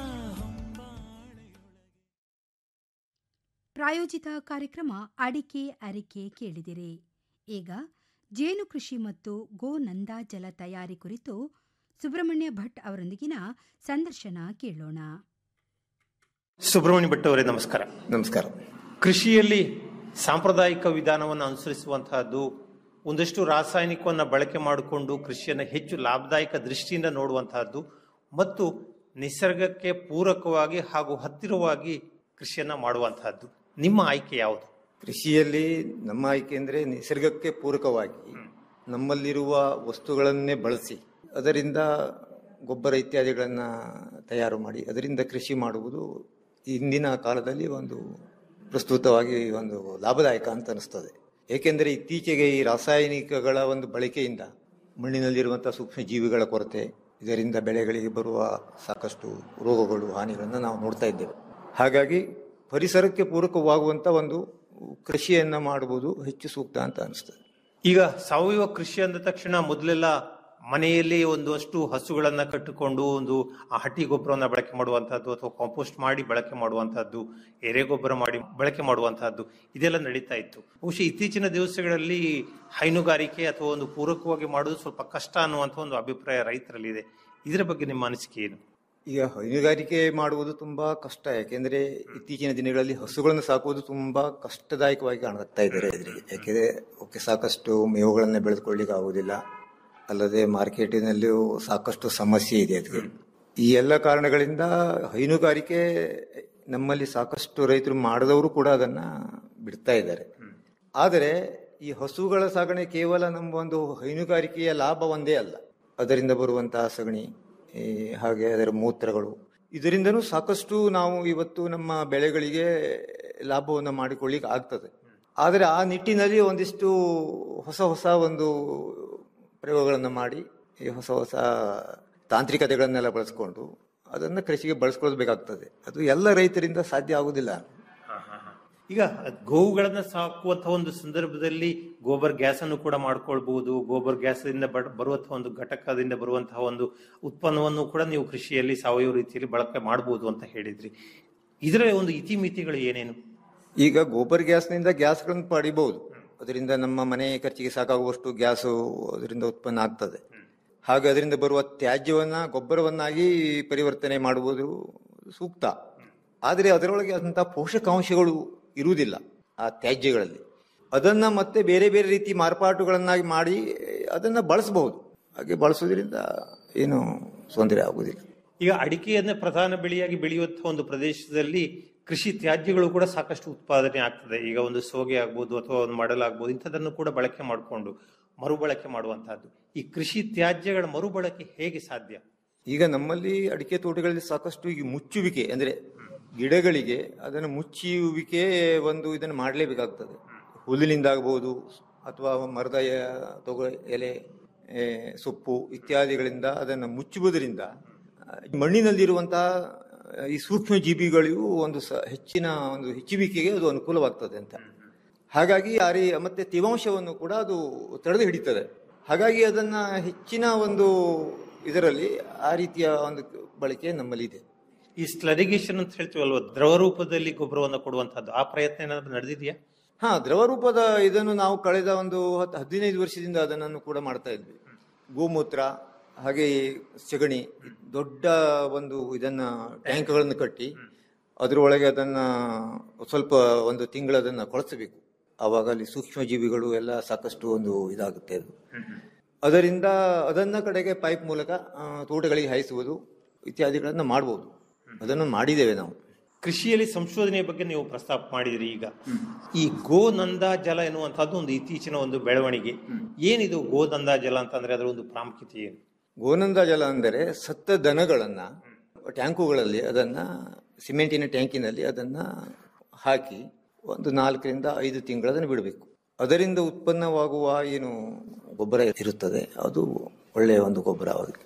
ಪ್ರಾಯೋಜಿತ ಕಾರ್ಯಕ್ರಮ ಅಡಿಕೆ ಅರಿಕೆ ಕೇಳಿದಿರಿ ಈಗ ಜೇನು ಕೃಷಿ ಮತ್ತು ಗೋ ನಂದಾ ಜಲ ತಯಾರಿ ಕುರಿತು ಸುಬ್ರಹ್ಮಣ್ಯ ಭಟ್ ಅವರೊಂದಿಗಿನ ಸಂದರ್ಶನ ಕೇಳೋಣ ಸುಬ್ರಹ್ಮಣ್ಯ ಭಟ್ ಅವರೇ ನಮಸ್ಕಾರ ನಮಸ್ಕಾರ ಕೃಷಿಯಲ್ಲಿ ಸಾಂಪ್ರದಾಯಿಕ ವಿಧಾನವನ್ನು ಅನುಸರಿಸುವಂತಹದ್ದು ಒಂದಷ್ಟು ರಾಸಾಯನಿಕವನ್ನು ಬಳಕೆ ಮಾಡಿಕೊಂಡು ಕೃಷಿಯನ್ನು ಹೆಚ್ಚು ಲಾಭದಾಯಕ ದೃಷ್ಟಿಯಿಂದ ನೋಡುವಂತಹದ್ದು ಮತ್ತು ನಿಸರ್ಗಕ್ಕೆ ಪೂರಕವಾಗಿ ಹಾಗೂ ಹತ್ತಿರವಾಗಿ ಕೃಷಿಯನ್ನ ಮಾಡುವಂತಹದ್ದು ನಿಮ್ಮ ಆಯ್ಕೆ ಯಾವುದು ಕೃಷಿಯಲ್ಲಿ ನಮ್ಮ ಆಯ್ಕೆ ಅಂದರೆ ನಿಸರ್ಗಕ್ಕೆ ಪೂರಕವಾಗಿ ನಮ್ಮಲ್ಲಿರುವ ವಸ್ತುಗಳನ್ನೇ ಬಳಸಿ ಅದರಿಂದ ಗೊಬ್ಬರ ಇತ್ಯಾದಿಗಳನ್ನು ತಯಾರು ಮಾಡಿ ಅದರಿಂದ ಕೃಷಿ ಮಾಡುವುದು ಇಂದಿನ ಕಾಲದಲ್ಲಿ ಒಂದು ಪ್ರಸ್ತುತವಾಗಿ ಒಂದು ಲಾಭದಾಯಕ ಅಂತ ಅನಿಸ್ತದೆ ಏಕೆಂದರೆ ಇತ್ತೀಚೆಗೆ ಈ ರಾಸಾಯನಿಕಗಳ ಒಂದು ಬಳಕೆಯಿಂದ ಮಣ್ಣಿನಲ್ಲಿರುವಂಥ ಸೂಕ್ಷ್ಮ ಜೀವಿಗಳ ಕೊರತೆ ಇದರಿಂದ ಬೆಳೆಗಳಿಗೆ ಬರುವ ಸಾಕಷ್ಟು ರೋಗಗಳು ಹಾನಿಗಳನ್ನು ನಾವು ನೋಡ್ತಾ ಇದ್ದೇವೆ ಹಾಗಾಗಿ ಪರಿಸರಕ್ಕೆ ಪೂರಕವಾಗುವಂಥ ಒಂದು ಕೃಷಿಯನ್ನು ಮಾಡುವುದು ಹೆಚ್ಚು ಸೂಕ್ತ ಅಂತ ಅನಿಸ್ತದೆ ಈಗ ಸಾವಯವ ಕೃಷಿ ಅಂದ ತಕ್ಷಣ ಮೊದಲೆಲ್ಲ ಮನೆಯಲ್ಲಿ ಒಂದಷ್ಟು ಹಸುಗಳನ್ನ ಕಟ್ಟಿಕೊಂಡು ಒಂದು ಆ ಹಟ್ಟಿ ಗೊಬ್ಬರವನ್ನ ಬಳಕೆ ಮಾಡುವಂತಹದ್ದು ಅಥವಾ ಕಾಂಪೋಸ್ಟ್ ಮಾಡಿ ಬಳಕೆ ಮಾಡುವಂತಹದ್ದು ಎರೆ ಗೊಬ್ಬರ ಮಾಡಿ ಬಳಕೆ ಮಾಡುವಂತಹದ್ದು ಇದೆಲ್ಲ ನಡೀತಾ ಇತ್ತು ಬಹುಶಃ ಇತ್ತೀಚಿನ ದಿವಸಗಳಲ್ಲಿ ಹೈನುಗಾರಿಕೆ ಅಥವಾ ಒಂದು ಪೂರಕವಾಗಿ ಮಾಡುವುದು ಸ್ವಲ್ಪ ಕಷ್ಟ ಅನ್ನುವಂಥ ಒಂದು ಅಭಿಪ್ರಾಯ ರೈತರಲ್ಲಿದೆ ಇದರ ಬಗ್ಗೆ ನಿಮ್ಮ ಅನಿಸಿಕೆ ಏನು ಈಗ ಹೈನುಗಾರಿಕೆ ಮಾಡುವುದು ತುಂಬಾ ಕಷ್ಟ ಯಾಕೆಂದ್ರೆ ಇತ್ತೀಚಿನ ದಿನಗಳಲ್ಲಿ ಹಸುಗಳನ್ನು ಸಾಕುವುದು ತುಂಬಾ ಕಷ್ಟದಾಯಕವಾಗಿ ಕಾಣುತ್ತಾ ಇದ್ದಾರೆ ಇದರಿಗೆ ಯಾಕೆಂದ್ರೆ ಅವಕ್ಕೆ ಸಾಕಷ್ಟು ಮೇವುಗಳನ್ನು ಬೆಳೆದುಕೊಳ್ಳಿಕ್ಕೆ ಆಗುವುದಿಲ್ಲ ಅಲ್ಲದೆ ಮಾರ್ಕೆಟಿನಲ್ಲಿಯೂ ಸಾಕಷ್ಟು ಸಮಸ್ಯೆ ಇದೆ ಅದಕ್ಕೆ ಈ ಎಲ್ಲ ಕಾರಣಗಳಿಂದ ಹೈನುಗಾರಿಕೆ ನಮ್ಮಲ್ಲಿ ಸಾಕಷ್ಟು ರೈತರು ಮಾಡದವರು ಕೂಡ ಅದನ್ನ ಬಿಡ್ತಾ ಇದ್ದಾರೆ ಆದರೆ ಈ ಹಸುಗಳ ಸಾಗಣೆ ಕೇವಲ ನಮ್ಮ ಒಂದು ಹೈನುಗಾರಿಕೆಯ ಲಾಭ ಒಂದೇ ಅಲ್ಲ ಅದರಿಂದ ಬರುವಂತಹ ಸಗಣಿ ಈ ಹಾಗೆ ಅದರ ಮೂತ್ರಗಳು ಇದರಿಂದನೂ ಸಾಕಷ್ಟು ನಾವು ಇವತ್ತು ನಮ್ಮ ಬೆಳೆಗಳಿಗೆ ಲಾಭವನ್ನು ಮಾಡಿಕೊಳ್ಳಿಕ್ಕೆ ಆಗ್ತದೆ ಆದರೆ ಆ ನಿಟ್ಟಿನಲ್ಲಿ ಒಂದಿಷ್ಟು ಹೊಸ ಹೊಸ ಒಂದು ಪ್ರಯೋಗಗಳನ್ನು ಮಾಡಿ ಈ ಹೊಸ ಹೊಸ ತಾಂತ್ರಿಕತೆಗಳನ್ನೆಲ್ಲ ಬಳಸ್ಕೊಂಡು ಅದನ್ನು ಕೃಷಿಗೆ ಬಳಸ್ಕೊಳ್ಬೇಕಾಗ್ತದೆ ಅದು ಎಲ್ಲ ರೈತರಿಂದ ಸಾಧ್ಯ ಆಗುವುದಿಲ್ಲ ಈಗ ಗೋವುಗಳನ್ನ ಸಾಕುವಂತಹ ಒಂದು ಸಂದರ್ಭದಲ್ಲಿ ಗೋಬರ್ ಗ್ಯಾಸ್ ಅನ್ನು ಕೂಡ ಮಾಡ್ಕೊಳ್ಬಹುದು ಗೋಬರ್ ಗ್ಯಾಸ್ ಇಂದ ಬಡ- ಬರುವಂತಹ ಒಂದು ಘಟಕದಿಂದ ಬರುವಂತಹ ಒಂದು ಉತ್ಪನ್ನವನ್ನು ಕೂಡ ನೀವು ಕೃಷಿಯಲ್ಲಿ ಸಾವಯವ ರೀತಿಯಲ್ಲಿ ಬಳಕೆ ಮಾಡಬಹುದು ಅಂತ ಹೇಳಿದ್ರಿ ಇದರ ಒಂದು ಇತಿಮಿತಿಗಳು ಏನೇನು ಈಗ ಗೋಬರ್ ಗ್ಯಾಸ್ನಿಂದ ಗ್ಯಾಸ್ಗಳನ್ನು ಪಡಿಬಹುದು ಅದರಿಂದ ನಮ್ಮ ಮನೆ ಖರ್ಚಿಗೆ ಸಾಕಾಗುವಷ್ಟು ಗ್ಯಾಸು ಅದರಿಂದ ಉತ್ಪನ್ನ ಆಗ್ತದೆ ಹಾಗೆ ಅದರಿಂದ ಬರುವ ತ್ಯಾಜ್ಯವನ್ನ ಗೊಬ್ಬರವನ್ನಾಗಿ ಪರಿವರ್ತನೆ ಮಾಡುವುದು ಸೂಕ್ತ ಆದರೆ ಅದರೊಳಗೆ ಅಂಥ ಪೋಷಕಾಂಶಗಳು ಇರುವುದಿಲ್ಲ ಆ ತ್ಯಾಜ್ಯಗಳಲ್ಲಿ ಅದನ್ನ ಮತ್ತೆ ಬೇರೆ ಬೇರೆ ರೀತಿ ಮಾರ್ಪಾಟುಗಳನ್ನಾಗಿ ಮಾಡಿ ಅದನ್ನ ಬಳಸಬಹುದು ಹಾಗೆ ಬಳಸೋದ್ರಿಂದ ಏನು ತೊಂದರೆ ಆಗುವುದಿಲ್ಲ ಈಗ ಅಡಿಕೆಯನ್ನ ಪ್ರಧಾನ ಬೆಳೆಯಾಗಿ ಬೆಳೆಯುವಂತಹ ಒಂದು ಪ್ರದೇಶದಲ್ಲಿ ಕೃಷಿ ತ್ಯಾಜ್ಯಗಳು ಕೂಡ ಸಾಕಷ್ಟು ಉತ್ಪಾದನೆ ಆಗ್ತದೆ ಈಗ ಒಂದು ಸೋಗೆ ಆಗ್ಬೋದು ಅಥವಾ ಒಂದು ಮಡಲಾಗ್ಬೋದು ಇಂಥದನ್ನು ಕೂಡ ಬಳಕೆ ಮಾಡಿಕೊಂಡು ಮರುಬಳಕೆ ಮಾಡುವಂತಹದ್ದು ಈ ಕೃಷಿ ತ್ಯಾಜ್ಯಗಳ ಮರುಬಳಕೆ ಹೇಗೆ ಸಾಧ್ಯ ಈಗ ನಮ್ಮಲ್ಲಿ ಅಡಿಕೆ ತೋಟಗಳಲ್ಲಿ ಸಾಕಷ್ಟು ಈ ಮುಚ್ಚುವಿಕೆ ಅಂದ್ರೆ ಗಿಡಗಳಿಗೆ ಅದನ್ನು ಮುಚ್ಚುವಿಕೆ ಒಂದು ಇದನ್ನು ಮಾಡಲೇಬೇಕಾಗ್ತದೆ ಹುಲ್ಲಿನಿಂದ ಆಗ್ಬೋದು ಅಥವಾ ಮರದ ಎ- ತೊಗೊ ಎಲೆ ಎ, ಸೊಪ್ಪು ಇತ್ಯಾದಿಗಳಿಂದ ಅದನ್ನು ಮುಚ್ಚುವುದರಿಂದ ಆ, ಮಣ್ಣಿನಲ್ಲಿರುವಂತಹ ಆ, ಈ ಸೂಕ್ಷ್ಮ ಜೀವಿಗಳಿಗೂ ಒಂದು ಸ ಹೆಚ್ಚಿನ ಒಂದು ಹೆಚ್ಚುವಿಕೆಗೆ ಅದು ಅನುಕೂಲವಾಗ್ತದೆ ಅಂತ ಹಾಗಾಗಿ ಆ ರೀ ಮತ್ತೆ ತೇವಾಂಶವನ್ನು ಕೂಡ ಅದು ತಡೆದು ಹಿಡಿತದೆ ಹಾಗಾಗಿ ಅದನ್ನ ಹೆಚ್ಚಿನ ಒಂದು ಇದರಲ್ಲಿ ಆ ರೀತಿಯ ಒಂದು ಬಳಕೆ ನಮ್ಮಲ್ಲಿ ಇದೆ ಈ ಸ್ಲರಿಗೇಷನ್ ಅಂತ ಹೇಳ್ತೀವಲ್ವ ದ್ರವ ರೂಪದಲ್ಲಿ ಗೊಬ್ಬರವನ್ನು ಕೊಡುವಂತಹದ್ದು ಆ ಪ್ರಯತ್ನ ಏನಾದ್ರು ನಡೆದಿದೆಯಾ ಹಾ ದ್ರವ ರೂಪದ ಇದನ್ನು ನಾವು ಕಳೆದ ಒಂದು ಹತ್ತು ಹದಿನೈದು ವರ್ಷದಿಂದ ಅದನ್ನು ಕೂಡ ಮಾಡ್ತಾ ಇದ್ವಿ ಗೋಮೂತ್ರ ಹಾಗೆ ಸೆಗಣಿ ದೊಡ್ಡ ಒಂದು ಇದನ್ನ ಟ್ಯಾಂಕ್ಗಳನ್ನು ಕಟ್ಟಿ ಅದರೊಳಗೆ ಅದನ್ನ ಸ್ವಲ್ಪ ಒಂದು ತಿಂಗಳು ಅದನ್ನ ಕೊಳಸಬೇಕು ಆವಾಗ ಅಲ್ಲಿ ಸೂಕ್ಷ್ಮ ಜೀವಿಗಳು ಎಲ್ಲ ಸಾಕಷ್ಟು ಒಂದು ಇದಾಗುತ್ತೆ ಅದು ಅದರಿಂದ ಅದನ್ನ ಕಡೆಗೆ ಪೈಪ್ ಮೂಲಕ ಆ, ತೋಟಗಳಿಗೆ ಹಾಯಿಸುವುದು ಇತ್ಯಾದಿಗಳನ್ನ ಮಾಡಬಹುದು ಅದನ್ನು ಮಾಡಿದ್ದೇವೆ ನಾವು ಕೃಷಿಯಲ್ಲಿ ಸಂಶೋಧನೆಯ ಬಗ್ಗೆ ನೀವು ಪ್ರಸ್ತಾಪ ಮಾಡಿದ್ರಿ ಈಗ ಈ ಗೋನಂದ ಜಲ ಎನ್ನುವಂತಹದ್ದು ಒಂದು ಇತ್ತೀಚಿನ ಒಂದು ಬೆಳವಣಿಗೆ ಏನಿದು ಗೋನಂದ ಜಲ ಅಂತಂದ್ರೆ ಅದರ ಒಂದು ಪ್ರಾಮುಖ್ಯತೆ ಏನು ಗೋನಂದ ಜಲ ಅಂದರೆ ಸತ್ತ ದನಗಳನ್ನ ಟ್ಯಾಂಕುಗಳಲ್ಲಿ ಅದನ್ನ ಸಿಮೆಂಟಿನ ಟ್ಯಾಂಕಿನಲ್ಲಿ ಅದನ್ನ ಹಾಕಿ ಒಂದು ನಾಲ್ಕರಿಂದ ಐದು ತಿಂಗಳದನ್ನು ಬಿಡಬೇಕು ಅದರಿಂದ ಉತ್ಪನ್ನವಾಗುವ ಏನು ಗೊಬ್ಬರ ಇರುತ್ತದೆ ಅದು ಒಳ್ಳೆಯ ಒಂದು ಗೊಬ್ಬರವಾಗಿದೆ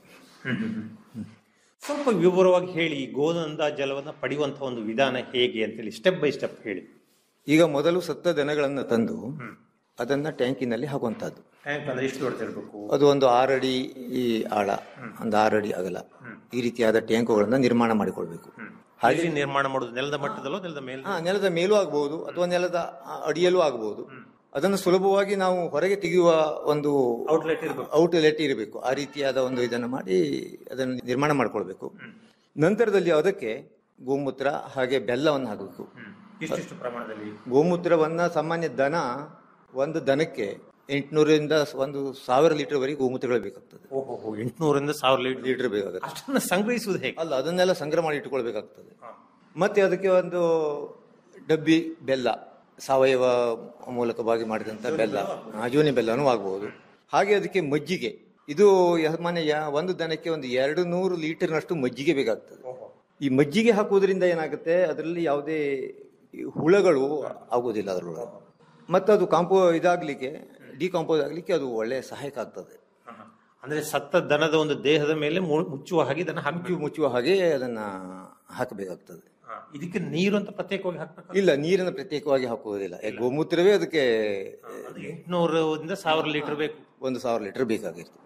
ಸ್ವಲ್ಪ ವಿವರವಾಗಿ ಹೇಳಿ ಈ ಗೋನಂದ ಜಲವನ್ನ ಪಡೆಯುವಂತಹ ಒಂದು ವಿಧಾನ ಹೇಗೆ ಅಂತೇಳಿ ಸ್ಟೆಪ್ ಬೈ ಸ್ಟೆಪ್ ಹೇಳಿ ಈಗ ಮೊದಲು ಸತ್ತ ದನಗಳನ್ನ ತಂದು ಅದನ್ನ ಟ್ಯಾಂಕಿನಲ್ಲಿ ಹಾಕುವಂತಹದ್ದು ಟ್ಯಾಂಕ್ ಅಂದ್ರೆ ಎಷ್ಟು ದೊಡ್ಡದಿರಬೇಕು ಅದು ಒಂದು ಆರಡಿ ಈ ಆಳ ಒಂದು ಆರಡಿ ಅಗಲ ಈ ರೀತಿಯಾದ ಟ್ಯಾಂಕುಗಳನ್ನ ನಿರ್ಮಾಣ ಮಾಡಿಕೊಳ್ಬೇಕು ಹಾಗೆ ನಿರ್ಮಾಣ ಮಾಡೋದು ನೆಲದ ಮಟ್ಟದಲ್ಲೋ ನೆಲದ ಮೇಲೆ ಹಾ ನೆಲದ ಮೇಲೂ ಆಗಬಹುದು ಅಥವಾ ನೆಲದ ಅಡಿಯಲ್ಲೂ ಆಗಬಹುದು ಅದನ್ನು ಸುಲಭವಾಗಿ ನಾವು ಹೊರಗೆ ತೆಗೆಯುವ ಒಂದು ಔಟ್ಲೆಟ್ ಇರಬೇಕು ಔಟ್ಲೆಟ್ ಇರಬೇಕು ಆ ರೀತಿಯಾದ ಒಂದು ಇದನ್ನು ಮಾಡಿ ಅದನ್ನು ನಿರ್ಮಾಣ ಮಾಡ್ಕೊಳ್ಬೇಕು ನಂತರದಲ್ಲಿ ಅದಕ್ಕೆ ಗೋಮೂತ್ರ ಹಾಗೆ ಬೆಲ್ಲವನ್ನು ಹಾಕಬೇಕು ಎಷ್ಟೆಷ್ಟು ಪ್ರಮಾಣದಲ್ಲಿ ಗೋಮೂತ್ರವನ್ನ ಸಾಮಾನ್ಯ ದನ ಒಂದು ದನಕ್ಕೆ ಎಂಟುನೂರರಿಂದ ಒಂದು ಸಾವಿರ ಲೀಟರ್ ವರೆಗೆ ಗೋಮೂತ್ರಗಳು ಬೇಕಾಗ್ತದೆ ಓಹೋ ಎಂಟುನೂರಿಂದ ಸಾವಿರ ಲೀಟರ್ ಲೀಟರ್ ಬೇಕಾಗುತ್ತೆ ಅಷ್ಟನ್ನ ಸಂಗ್ರಹಿಸುವುದು ಹೇಗೆ ಅಲ್ಲ ಅದನ್ನೆಲ್ಲ ಸಂಗ್ರಹ ಮಾಡಿ ಇಟ್ಕೊಳ್ಬೇಕಾಗ್ತದೆ ಮತ್ತೆ ಅದಕ್ಕೆ ಒಂದು ಡಬ್ಬಿ ಬೆಲ್ಲ ಸಾವಯವ ಮೂಲಕವಾಗಿ ಮಾಡಿದಂತ ಬೆಲ್ಲ ಅಜೋನಿ ಬೆಲ್ಲನೂ ಆಗಬಹುದು ಹಾಗೆ ಅದಕ್ಕೆ ಮಜ್ಜಿಗೆ ಇದು ಸಾಮಾನ್ಯ ಯಾ- ಒಂದು ದನಕ್ಕೆ ಒಂದು ಎರಡು ನೂರು ಲೀಟರ್ನಷ್ಟು ಮಜ್ಜಿಗೆ ಬೇಕಾಗ್ತದೆ ಈ ಮಜ್ಜಿಗೆ ಹಾಕುವುದರಿಂದ ಏನಾಗುತ್ತೆ ಅದರಲ್ಲಿ ಯಾವುದೇ ಈ ಹುಳಗಳು ಆಗುವುದಿಲ್ಲ ಅದರೊಳಗೆ ಮತ್ತೆ ಅದು ಕಾಂಪೋ ಇದಾಗ್ಲಿಕ್ಕೆ ಡಿಕಾಂಪೋಸ್ ಆಗ್ಲಿಕ್ಕೆ ಅದು ಒಳ್ಳೆ ಸಹಾಯಕ ಆಗ್ತದೆ ಅಂದ್ರೆ ಸತ್ತ ದನದ ಒಂದು ದೇಹದ ಮೇಲೆ ಮು- ಮುಚ್ಚುವ ಹಾಗೆ ಇದನ್ನ ಹಾಕಿ ಮುಚ್ಚುವ ಹಾಗೆ ಅದನ್ನ ಹಾಕಬೇಕಾಗ್ತದೆ ಇದಕ್ಕೆ ನೀರು ಅಂತ ಪ್ರತ್ಯೇಕವಾಗಿ ಹಾಕ್ಬೇಕು ಇಲ್ಲ ನೀರನ್ನು ಪ್ರತ್ಯೇಕವಾಗಿ ಹಾಕುವುದಿಲ್ಲ ಈ ಗೋಮೂತ್ರವೇ ಅದಕ್ಕೆ ಎಂಟುನೂರರಿಂದ ಸಾವಿರ ಲೀಟರ್ ಬೇಕು ಒಂದು ಸಾವಿರ ಲೀಟರ್ ಬೇಕಾಗಿರ್ತದೆ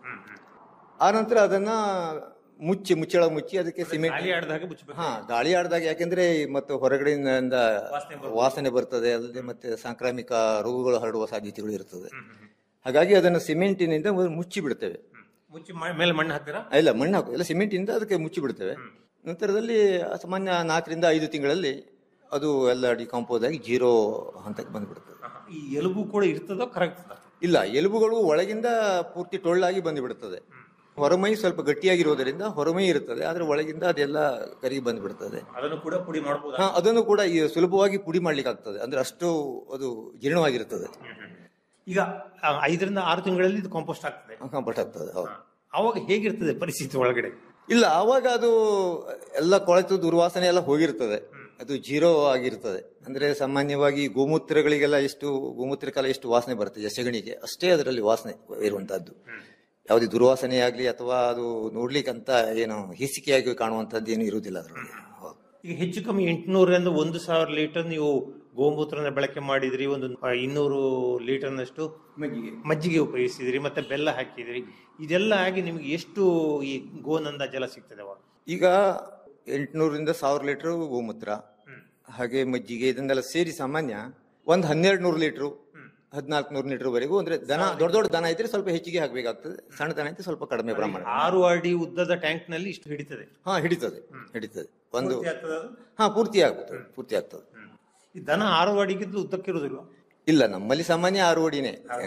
ಆ ನಂತರ ಅದನ್ನ ಮುಚ್ಚಿ ಮುಚ್ಚಳ ಮುಚ್ಚಿ ಅದಕ್ಕೆ ಸಿಮೆಂಟ್ ಗಾಳಿ ಆಡ್ದ ಹಾಗೆ ಮುಚ್ಚಬೇಕು ಹಾ ಗಾಳಿ ಆಡ್ದಾಗ ಯಾಕೆಂದ್ರೆ ಈ ಮತ್ತು ಹೊರಗಡೆಯಿಂದ ವಾಸನೆ ಬರ್ತದೆ ಅಲ್ಲದೆ ಮತ್ತೆ ಸಾಂಕ್ರಾಮಿಕ ರೋಗಗಳು ಹರಡುವ ಸಾಧ್ಯತೆಗಳು ಇರ್ತದೆ ಹಾಗಾಗಿ ಅದನ್ನು ಸಿಮೆಂಟಿನಿಂದ ಮುಚ್ಚಿ ಬಿಡ್ತೇವೆ ಮುಚ್ಚಿ ಮ- ಮೇಲೆ ಮಣ್ಣು ಹಾಕ್ತೀರಾ ಇಲ್ಲ ಮಣ್ಣು ಹಾಕು ಇಲ್ಲ ಸಿಮೆಂಟಿಂದ ಅದಕ್ಕೆ ಮುಚ್ಚಿ ಬಿಡ್ತೇವೆ ನಂತರದಲ್ಲಿ ಸಾಮಾನ್ಯ ನಾಲ್ಕರಿಂದ ಐದು ತಿಂಗಳಲ್ಲಿ ಅದು ಎಲ್ಲ ಡಿಕಾಂಪೋಸ್ ಆಗಿ ಜೀರೋ ಹಂತಕ್ಕೆ ಬಂದ್ಬಿಡ್ತದೆ ಈ ಎಲುಬು ಕೂಡ ಇರ್ತದೋ ಕರೆಕ್ಟ್ ಇಲ್ಲ ಎಲುಬುಗಳು ಒಳಗಿಂದ ಪೂರ್ತಿ ಟೊಳ್ಳಾಗಿ ಬಂದುಬಿಡುತ್ತದೆ ಹೊರಮೈ ಸ್ವಲ್ಪ ಗಟ್ಟಿಯಾಗಿರುವುದರಿಂದ ಹೊರಮೈ ಇರುತ್ತದೆ ಆದ್ರೆ ಒಳಗಿಂದ ಅದೆಲ್ಲ ಕರಿಗೆ ಬಂದ್ಬಿಡ್ತದೆ ಅದನ್ನು ಕೂಡ ಪುಡಿ ಮಾಡಬಹುದು ಹಾ ಅದನ್ನು ಕೂಡ ಈ ಸುಲಭವಾಗಿ ಪುಡಿ ಮಾಡ್ಲಿಕ್ಕೆ ಆಗ್ತದೆ ಅಂದ್ರೆ ಅಷ್ಟು ಅದು ಜೀರ್ಣವಾಗಿರುತ್ತದೆ ಈಗ ಆ, ಐದರಿಂದ ಆರು ತಿಂಗಳಲ್ಲಿ ಇದು ಕಾಂಪೋಸ್ಟ್ ಆಗ್ತದೆ ಕಂಫರ್ಟ್ ಆಗ್ತದೆ ಹೌದು ಅವಾಗ ಹೇಗಿರ್ತದೆ ಪರಿಸ್ಥಿತಿ ಒಳಗಡೆ ಇಲ್ಲ ಆವಾಗ ಅದು ಎಲ್ಲ ಕೊಳೆತು ದುರ್ವಾಸನೆ ಎಲ್ಲ ಹೋಗಿರ್ತದೆ ಅದು ಜೀರೋ ಆಗಿರ್ತದೆ ಅಂದ್ರೆ ಸಾಮಾನ್ಯವಾಗಿ ಗೋಮೂತ್ರಗಳಿಗೆಲ್ಲ ಎಷ್ಟು ಗೋಮೂತ್ರಕ್ಕೆಲ್ಲ ಎಷ್ಟು ವಾಸನೆ ಬರ್ತದೆ ಸೆಗಣಿಗೆ ಅಷ್ಟೇ ಅದರಲ್ಲಿ ವಾಸನೆ ಇರುವಂತಹದ್ದು ಯಾವುದೇ ದುರ್ವಾಸನೆ ಆಗ್ಲಿ ಅಥವಾ ಅದು ನೋಡ್ಲಿಕ್ಕಂತ ಏನು ಹಿಸಿಕೆಯಾಗಿ ಕಾಣುವಂತದ್ದು ಏನು ಇರುವುದಿಲ್ಲ ಅದರೊಳಗೆ ಹೌದು. ಈಗ ಹೆಚ್ಚು ಕಮ್ಮಿ ಎಂಟುನೂರರಿಂದ ಒಂದು ಸಾವಿರ ಲೀಟರ್ ನೀವು ಗೋಮೂತ್ರನ ಬಳಕೆ ಮಾಡಿದ್ರಿ ಒಂದು ಆ, ಇನ್ನೂರು ಲೀಟರ್ನಷ್ಟು ಮಜ್ಜಿಗೆ ಮಜ್ಜಿಗೆ ಉಪಯೋಗಿಸಿದ್ರಿ ಮತ್ತೆ ಬೆಲ್ಲ ಹಾಕಿದ್ರಿ ಇದೆಲ್ಲ ಆಗಿ ನಿಮ್ಗೆ ಎಷ್ಟು ಈ ಗೋನಂದ ಜಲ ಸಿಗ್ತದೆ ಅವಾಗ ಈಗ ಎಂಟುನೂರಿಂದ ಸಾವಿರ ಲೀಟರ್ ಗೋಮೂತ್ರ ಹಾಗೆ ಮಜ್ಜಿಗೆ ಇದನ್ನೆಲ್ಲ ಸೇರಿ ಸಾಮಾನ್ಯ ಒಂದು ಹನ್ನೆರಡು ನೂರು ಲೀಟ್ರು ಹದಿನಾಲ್ಕು ನೂರು ಲೀಟರ್ ವರೆಗೂ ಅಂದ್ರೆ ದನ ದೊಡ್ಡ ದೊಡ್ಡ ದನ ಇದ್ರೆ ಸ್ವಲ್ಪ ಹೆಚ್ಚಿಗೆ ಹಾಕಬೇಕಾಗ್ತದೆ ಸಣ್ಣ ದನ ಇದ್ರೆ ಸ್ವಲ್ಪ ಕಡಿಮೆ ಪ್ರಮಾಣ ಆರು ಅಡಿ ಉದ್ದದ ಟ್ಯಾಂಕ್ ನಲ್ಲಿ ಇಷ್ಟು ಹಿಡಿತದೆ ಹಾ ಹಿಡಿತದೆ ಹಿಡಿತದೆ ಒಂದು ಪೂರ್ತಿ ಆಗ್ತದಾ ಅದು? ಹಾ ಪೂರ್ತಿ ಆಗ್ತದೆ ಪೂರ್ತಿ ಆಗ್ತದೆ ಈ ದನ ಆರು ಅಡಿಗಿಂತ ಉದ್ದಕ್ಕಿರುವುದಿಲ್ಲ ಇಲ್ಲ ನಮ್ಮಲ್ಲಿ ಸಾಮಾನ್ಯ ಆರು ಅಡಿನೇ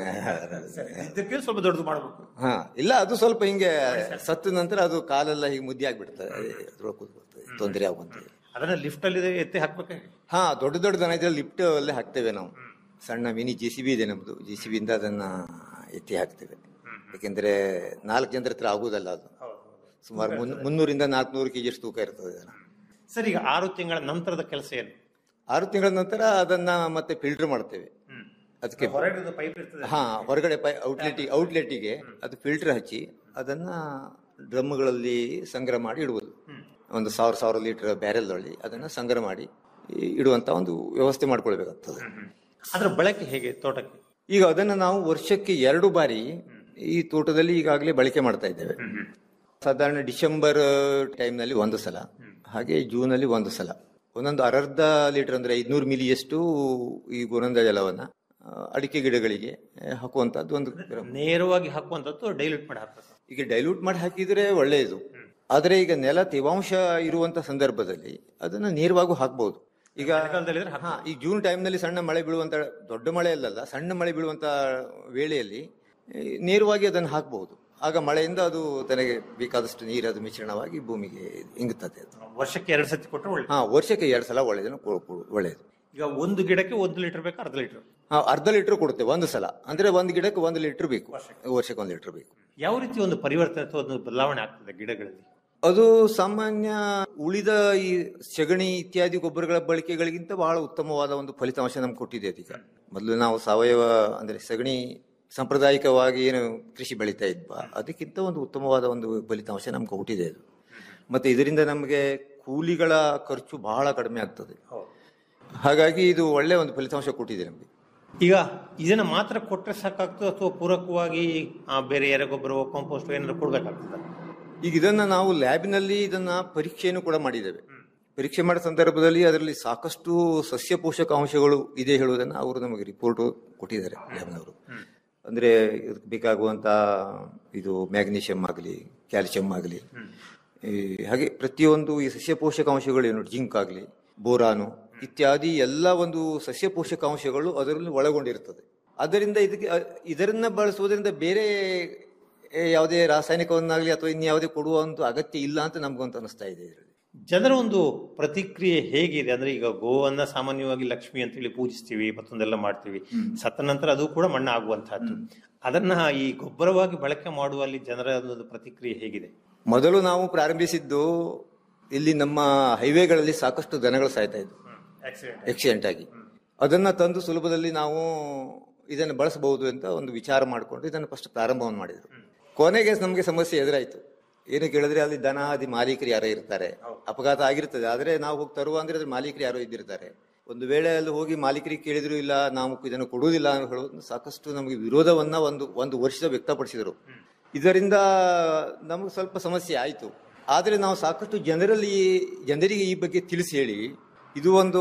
ಇದಕ್ಕೆ ಸ್ವಲ್ಪ ದೊಡ್ಡದು ಮಾಡಬೇಕು ಹಾ ಇಲ್ಲ ಅದು ಸ್ವಲ್ಪ ಹಿಂಗೆ ಸತ್ತ ನಂತರ ಅದು ಕಾಲೆಲ್ಲ ಹೀಗೆ ಮುದ್ದೆ ಆಗ್ಬಿಡ್ತದೆ ಅದ್ರೊಳಗೆ ಕೂತ್ಕೊಳ್ತದೆ ತೊಂದರೆ ಆಗುವಂತದ್ದು ಅದನ್ನ ಲಿಫ್ಟ್ ಅಲ್ಲಿ ಎತ್ತಿ ಹಾಕ್ಬೇಕು ಹಾ ದೊಡ್ಡ ದೊಡ್ಡ ದನ ಇದ್ರೆ ಲಿಫ್ಟ್ ಅಲ್ಲೇ ಹಾಕ್ತೇವೆ ನಾವು ಸಣ್ಣ ಮಿನಿ ಜೆ ಸಿ ಬಿ ಇದೆ ನಮ್ದು ಜೆ ಸಿ ಬಿ ಇಂದ ಅದನ್ನ ಎತ್ತಿ ಹಾಕ್ತೇವೆ ಯಾಕೆಂದ್ರೆ ನಾಲ್ಕು ಜನರ ಹತ್ರ ಆಗುದಲ್ಲ ಅದು ಸುಮಾರು ಮುನ್- ಮುನ್ನೂರಿಂದ ನಾಲ್ಕುನೂರು ಕೆಜಿ ಅಷ್ಟು ತೂಕ ಇರ್ತದೆ ಅದನ್ನ ಸರ್ ಈಗ ಆರು ತಿಂಗಳ ನಂತರದ ಕೆಲಸ ಏನು ಆರು ತಿಂಗಳ ನಂತರ ಅದನ್ನ ಮತ್ತೆ ಫಿಲ್ಟರ್ ಮಾಡ್ತೇವೆ ಅದಕ್ಕೆ ಹೊರಗಡೆ ಪೈಪ್ ಇರ್ತದೆ ಹಾ ಹೊರಗಡೆ ಪೈ ಔಟ್ಲೆಟ್ ಔಟ್ಲೆಟ್ಟಿಗೆ ಅದು ಫಿಲ್ಟರ್ ಹಚ್ಚಿ ಅದನ್ನ ಡ್ರಮ್ಗಳಲ್ಲಿ ಸಂಗ್ರಹ ಮಾಡಿ ಇಡುವುದು ಒಂದು ಸಾವಿರ ಸಾವಿರ ಲೀಟರ್ ಬ್ಯಾರೆಲ್ನಲ್ಲಿ ಅದನ್ನ ಸಂಗ್ರಹ ಮಾಡಿ ಈ- ಇಡುವಂತ ಒಂದು ವ್ಯವಸ್ಥೆ ಮಾಡ್ಕೊಳ್ಬೇಕಾಗ್ತದೆ ಅದರ ಬಳಕೆ ಹೇಗೆ ತೋಟಕ್ಕೆ ಈಗ ಅದನ್ನ ನಾವು ವರ್ಷಕ್ಕೆ ಎರಡು ಬಾರಿ ಈ ತೋಟದಲ್ಲಿ ಈಗಾಗಲೇ ಬಳಕೆ ಮಾಡ್ತಾ ಇದ್ದೇವೆ ಸಾಧಾರಣ ಡಿಸೆಂಬರ್ ಟೈಮ್ನಲ್ಲಿ ಒಂದು ಸಲ ಹಾಗೆ ಜೂನ್ ಅಲ್ಲಿ ಒಂದು ಸಲ ಒಂದೊಂದು ಅರ್ಧ ಲೀಟರ್ ಅಂದ್ರೆ ಐದ್ನೂರು ಮಿಲಿಯಷ್ಟು ಈ ಗುಣಂದ ಜಲವನ್ನ ಆ, ಅಡಿಕೆ ಗಿಡಗಳಿಗೆ ಆ, ಹಾಕುವಂತದ್ದು ಒಂದು ಕ್ರಮ. ನೇರವಾಗಿ ಹಾಕುವಂತದ್ದು ಡೈಲ್ಯೂಟ್ ಮಾಡಿ ಹಾಕ್ಬೇಕು ಈಗ ಡೈಲ್ಯೂಟ್ ಮಾಡಿ ಹಾಕಿದ್ರೆ ಒಳ್ಳೆಯದು ಆದ್ರೆ ಈಗ ನೆಲ ತೇವಾಂಶ ಇರುವಂತ ಸಂದರ್ಭದಲ್ಲಿ ಅದನ್ನ ನೇರವಾಗೂ ಹಾಕ್ಬಹುದು ಈಗ ಹಾ, ಈ ಜೂನ್ ಟೈಮ್ನಲ್ಲಿ ಸಣ್ಣ ಮಳೆ ಬೀಳುವಂತ ದೊಡ್ಡ ಮಳೆ ಅಲ್ಲಲ್ಲ ಸಣ್ಣ ಮಳೆ ಬೀಳುವಂತ ವೇಳೆಯಲ್ಲಿ ಈ, ನೇರವಾಗಿ ಅದನ್ನು ಹಾಕಬಹುದು ಆಗ ಮಳೆಯಿಂದ ಅದು ತನಗೆ ಬೇಕಾದಷ್ಟು ನೀರು ಅದು ಮಿಶ್ರಣವಾಗಿ ಭೂಮಿಗೆ ಇಂಗುತ್ತದೆ ಅದು ವರ್ಷಕ್ಕೆ ಎರಡು ಸತಿ ಕೊಟ್ಟರೆ ಒಳ್ಳೆ ಹಾ ವರ್ಷಕ್ಕೆ ಎರಡು ಸಲ ಒಳ್ಳೆಯದನ್ನು ಕೊ- ಕೊ- ಒಳ್ಳೆಯದು ಈಗ ಒಂದು ಗಿಡಕ್ಕೆ ಒಂದು ಲೀಟರ್ ಬೇಕು ಅರ್ಧ ಲೀಟರ್ ಹಾ ಅರ್ಧ ಲೀಟರ್ ಕೊಡುತ್ತೆ ಒಂದು ಸಲ ಅಂದ್ರೆ ಒಂದು ಗಿಡಕ್ಕೆ ಒಂದು ಲೀಟರ್ ಬೇಕು ವರ್ಷಕ್ಕೆ ಒಂದು ಲೀಟರ್ ಬೇಕು ಯಾವ ರೀತಿ ಒಂದು ಪರಿವರ್ತನೆ ಅಥವಾ ಒಂದು ಬದಲಾವಣೆ ಆಗ್ತದೆ ಗಿಡಗಳಲ್ಲಿ ಅದು ಸಾಮಾನ್ಯ ಉಳಿದ ಈ ಸಗಣಿ ಇತ್ಯಾದಿ ಗೊಬ್ಬರಗಳ ಬಳಕೆಗಳಿಗಿಂತ ಬಹಳ ಉತ್ತಮವಾದ ಒಂದು ಫಲಿತಾಂಶ ನಮ್ಗೆ ಕೊಟ್ಟಿದೆ ಅದೀಗ ಮೊದಲು ನಾವು ಸಾವಯವ ಅಂದ್ರೆ ಸಗಣಿ ಸಾಂಪ್ರದಾಯಿಕವಾಗಿ ಏನು ಕೃಷಿ ಬೆಳೀತಾ ಇದ್ವಾ ಅದಕ್ಕಿಂತ ಒಂದು ಉತ್ತಮವಾದ ಒಂದು ಫಲಿತಾಂಶ ನಮ್ಗೆ ಕೊಟ್ಟಿದೆ ಅದು ಮತ್ತೆ ಇದರಿಂದ ನಮಗೆ ಕೂಲಿಗಳ ಖರ್ಚು ಬಹಳ ಕಡಿಮೆ ಆಗ್ತದೆ ಹಾಗಾಗಿ ಇದು ಒಳ್ಳೆ ಒಂದು ಫಲಿತಾಂಶ ಕೊಟ್ಟಿದೆ ನಮಗೆ ಈಗ ಇದನ್ನ ಮಾತ್ರ ಕೊಟ್ಟರೆ ಸಾಕಾಗ್ತದೆ ಅಥವಾ ಪೂರಕವಾಗಿ ಆ, ಬೇರೆ ಎರೆಗೊಬ್ಬರ ಕಾಂಪೋಸ್ಟ್ ಏನಾದ್ರು ಕೊಡ್ಬೇಕಾಗ್ತದೆ ಈಗ ಇದನ್ನ ನಾವು ಲ್ಯಾಬಿನಲ್ಲಿ ಇದನ್ನ ಪರೀಕ್ಷೆಯನ್ನು ಕೂಡ ಮಾಡಿದ್ದೇವೆ ಪರೀಕ್ಷೆ ಮಾಡೋ ಸಂದರ್ಭದಲ್ಲಿ ಅದರಲ್ಲಿ ಸಾಕಷ್ಟು ಸಸ್ಯ ಪೋಷಕಾಂಶಗಳು ಇದೆ ಹೇಳುವುದನ್ನ ಅವರು ನಮಗೆ ರಿಪೋರ್ಟ್ ಕೊಟ್ಟಿದ್ದಾರೆ ಲ್ಯಾಬ್ನವರು ಅಂದ್ರೆ ಇದಕ್ಕೆ ಬೇಕಾಗುವಂತ ಇದು ಮ್ಯಾಗ್ನೀಷಿಯಂ ಆಗಲಿ ಕ್ಯಾಲ್ಸಿಯಂ ಆಗಲಿ ಹಾಗೆ ಪ್ರತಿಯೊಂದು ಈ ಸಸ್ಯ ಪೋಷಕಾಂಶಗಳೇನು ಜಿಂಕ್ ಆಗಲಿ ಬೋರಾನು ಇತ್ಯಾದಿ ಎಲ್ಲ ಒಂದು ಸಸ್ಯ ಪೋಷಕಾಂಶಗಳು ಅದರಲ್ಲಿ ಒಳಗೊಂಡಿರುತ್ತದೆ ಆದ್ದರಿಂದ ಇದಕ್ಕೆ ಅ- ಇದನ್ನ ಬಳಸುವುದರಿಂದ ಬೇರೆ ಏ, ಯಾವುದೇ ರಾಸಾಯನಿಕವನ್ನಾಗಲಿ ಅಥವಾ ಇನ್ಯಾವುದೇ ಕೊಡುವ ಒಂದು ಅಗತ್ಯ ಇಲ್ಲ ಅಂತ ನಮ್ಗಂತ ಅನಿಸ್ತಾ ಇದೆ ಇದರಲ್ಲಿ ಜನರ ಒಂದು ಪ್ರತಿಕ್ರಿಯೆ ಹೇಗಿದೆ ಅಂದ್ರೆ ಈಗ ಗೋವನ್ನ ಸಾಮಾನ್ಯವಾಗಿ ಲಕ್ಷ್ಮಿ ಅಂತ ಹೇಳಿ ಪೂಜಿಸ್ತೀವಿ ಮತ್ತೊಂದೆಲ್ಲ ಮಾಡ್ತೀವಿ ಸತ್ತ ನಂತರ ಅದು ಕೂಡ ಮಣ್ಣು ಆಗುವಂತಹದ್ದು ಅದನ್ನ ಈ ಗೊಬ್ಬರವಾಗಿ ಬಳಕೆ ಮಾಡುವಲ್ಲಿ ಜನರ ಒಂದು ಪ್ರತಿಕ್ರಿಯೆ ಹೇಗಿದೆ ಮೊದಲು ನಾವು ಪ್ರಾರಂಭಿಸಿದ್ದು ಇಲ್ಲಿ ನಮ್ಮ ಹೈವೇಗಳಲ್ಲಿ ಸಾಕಷ್ಟು ದನಗಳು ಸಾಯ್ತಾ ಇದ್ವು ಆಕ್ಸಿಡೆಂಟ್ ಆಗಿ ಅದನ್ನ ತಂದು ಸುಲಭದಲ್ಲಿ ನಾವು ಇದನ್ನು ಬಳಸಬಹುದು ಅಂತ ಒಂದು ವಿಚಾರ ಮಾಡಿಕೊಂಡು ಇದನ್ನು ಫಸ್ಟ್ ಪ್ರಾರಂಭವನ್ನು ಮಾಡಿದ್ರು ಕೊನೆಗೆ ನಮಗೆ ಸಮಸ್ಯೆ ಎದುರಾಯ್ತು ಏನು ಕೇಳಿದ್ರೆ ಅಲ್ಲಿ ದನ ಅದಿ ಮಾಲೀಕರು ಯಾರೋ ಇರ್ತಾರೆ ಅಪಘಾತ ಆಗಿರ್ತದೆ ಆದ್ರೆ ನಾವು ಹೋಗಿ ತರುವ ಅಂದ್ರೆ ಅದ್ರ ಮಾಲೀಕರು ಯಾರೋ ಇದ್ದಿರ್ತಾರೆ ಒಂದು ವೇಳೆ ಅಲ್ಲಿ ಹೋಗಿ ಮಾಲೀಕರಿಗೆ ಕೇಳಿದ್ರು ಇಲ್ಲ ನಾವು ಇದನ್ನು ಕೊಡುವುದಿಲ್ಲ ಅಂತ ಹೇಳೋದು ಸಾಕಷ್ಟು ನಮಗೆ ವಿರೋಧವನ್ನ ಒಂದು ಒಂದು ವರ್ಷ ವ್ಯಕ್ತಪಡಿಸಿದರು ಇದರಿಂದ ನಮಗೆ ಸ್ವಲ್ಪ ಸಮಸ್ಯೆ ಆಯಿತು ಆದರೆ ನಾವು ಸಾಕಷ್ಟು ಜನರಲ್ಲಿ ಜನರಿಗೆ ಈ ಬಗ್ಗೆ ತಿಳಿಸಿ ಹೇಳಿ ಇದು ಒಂದು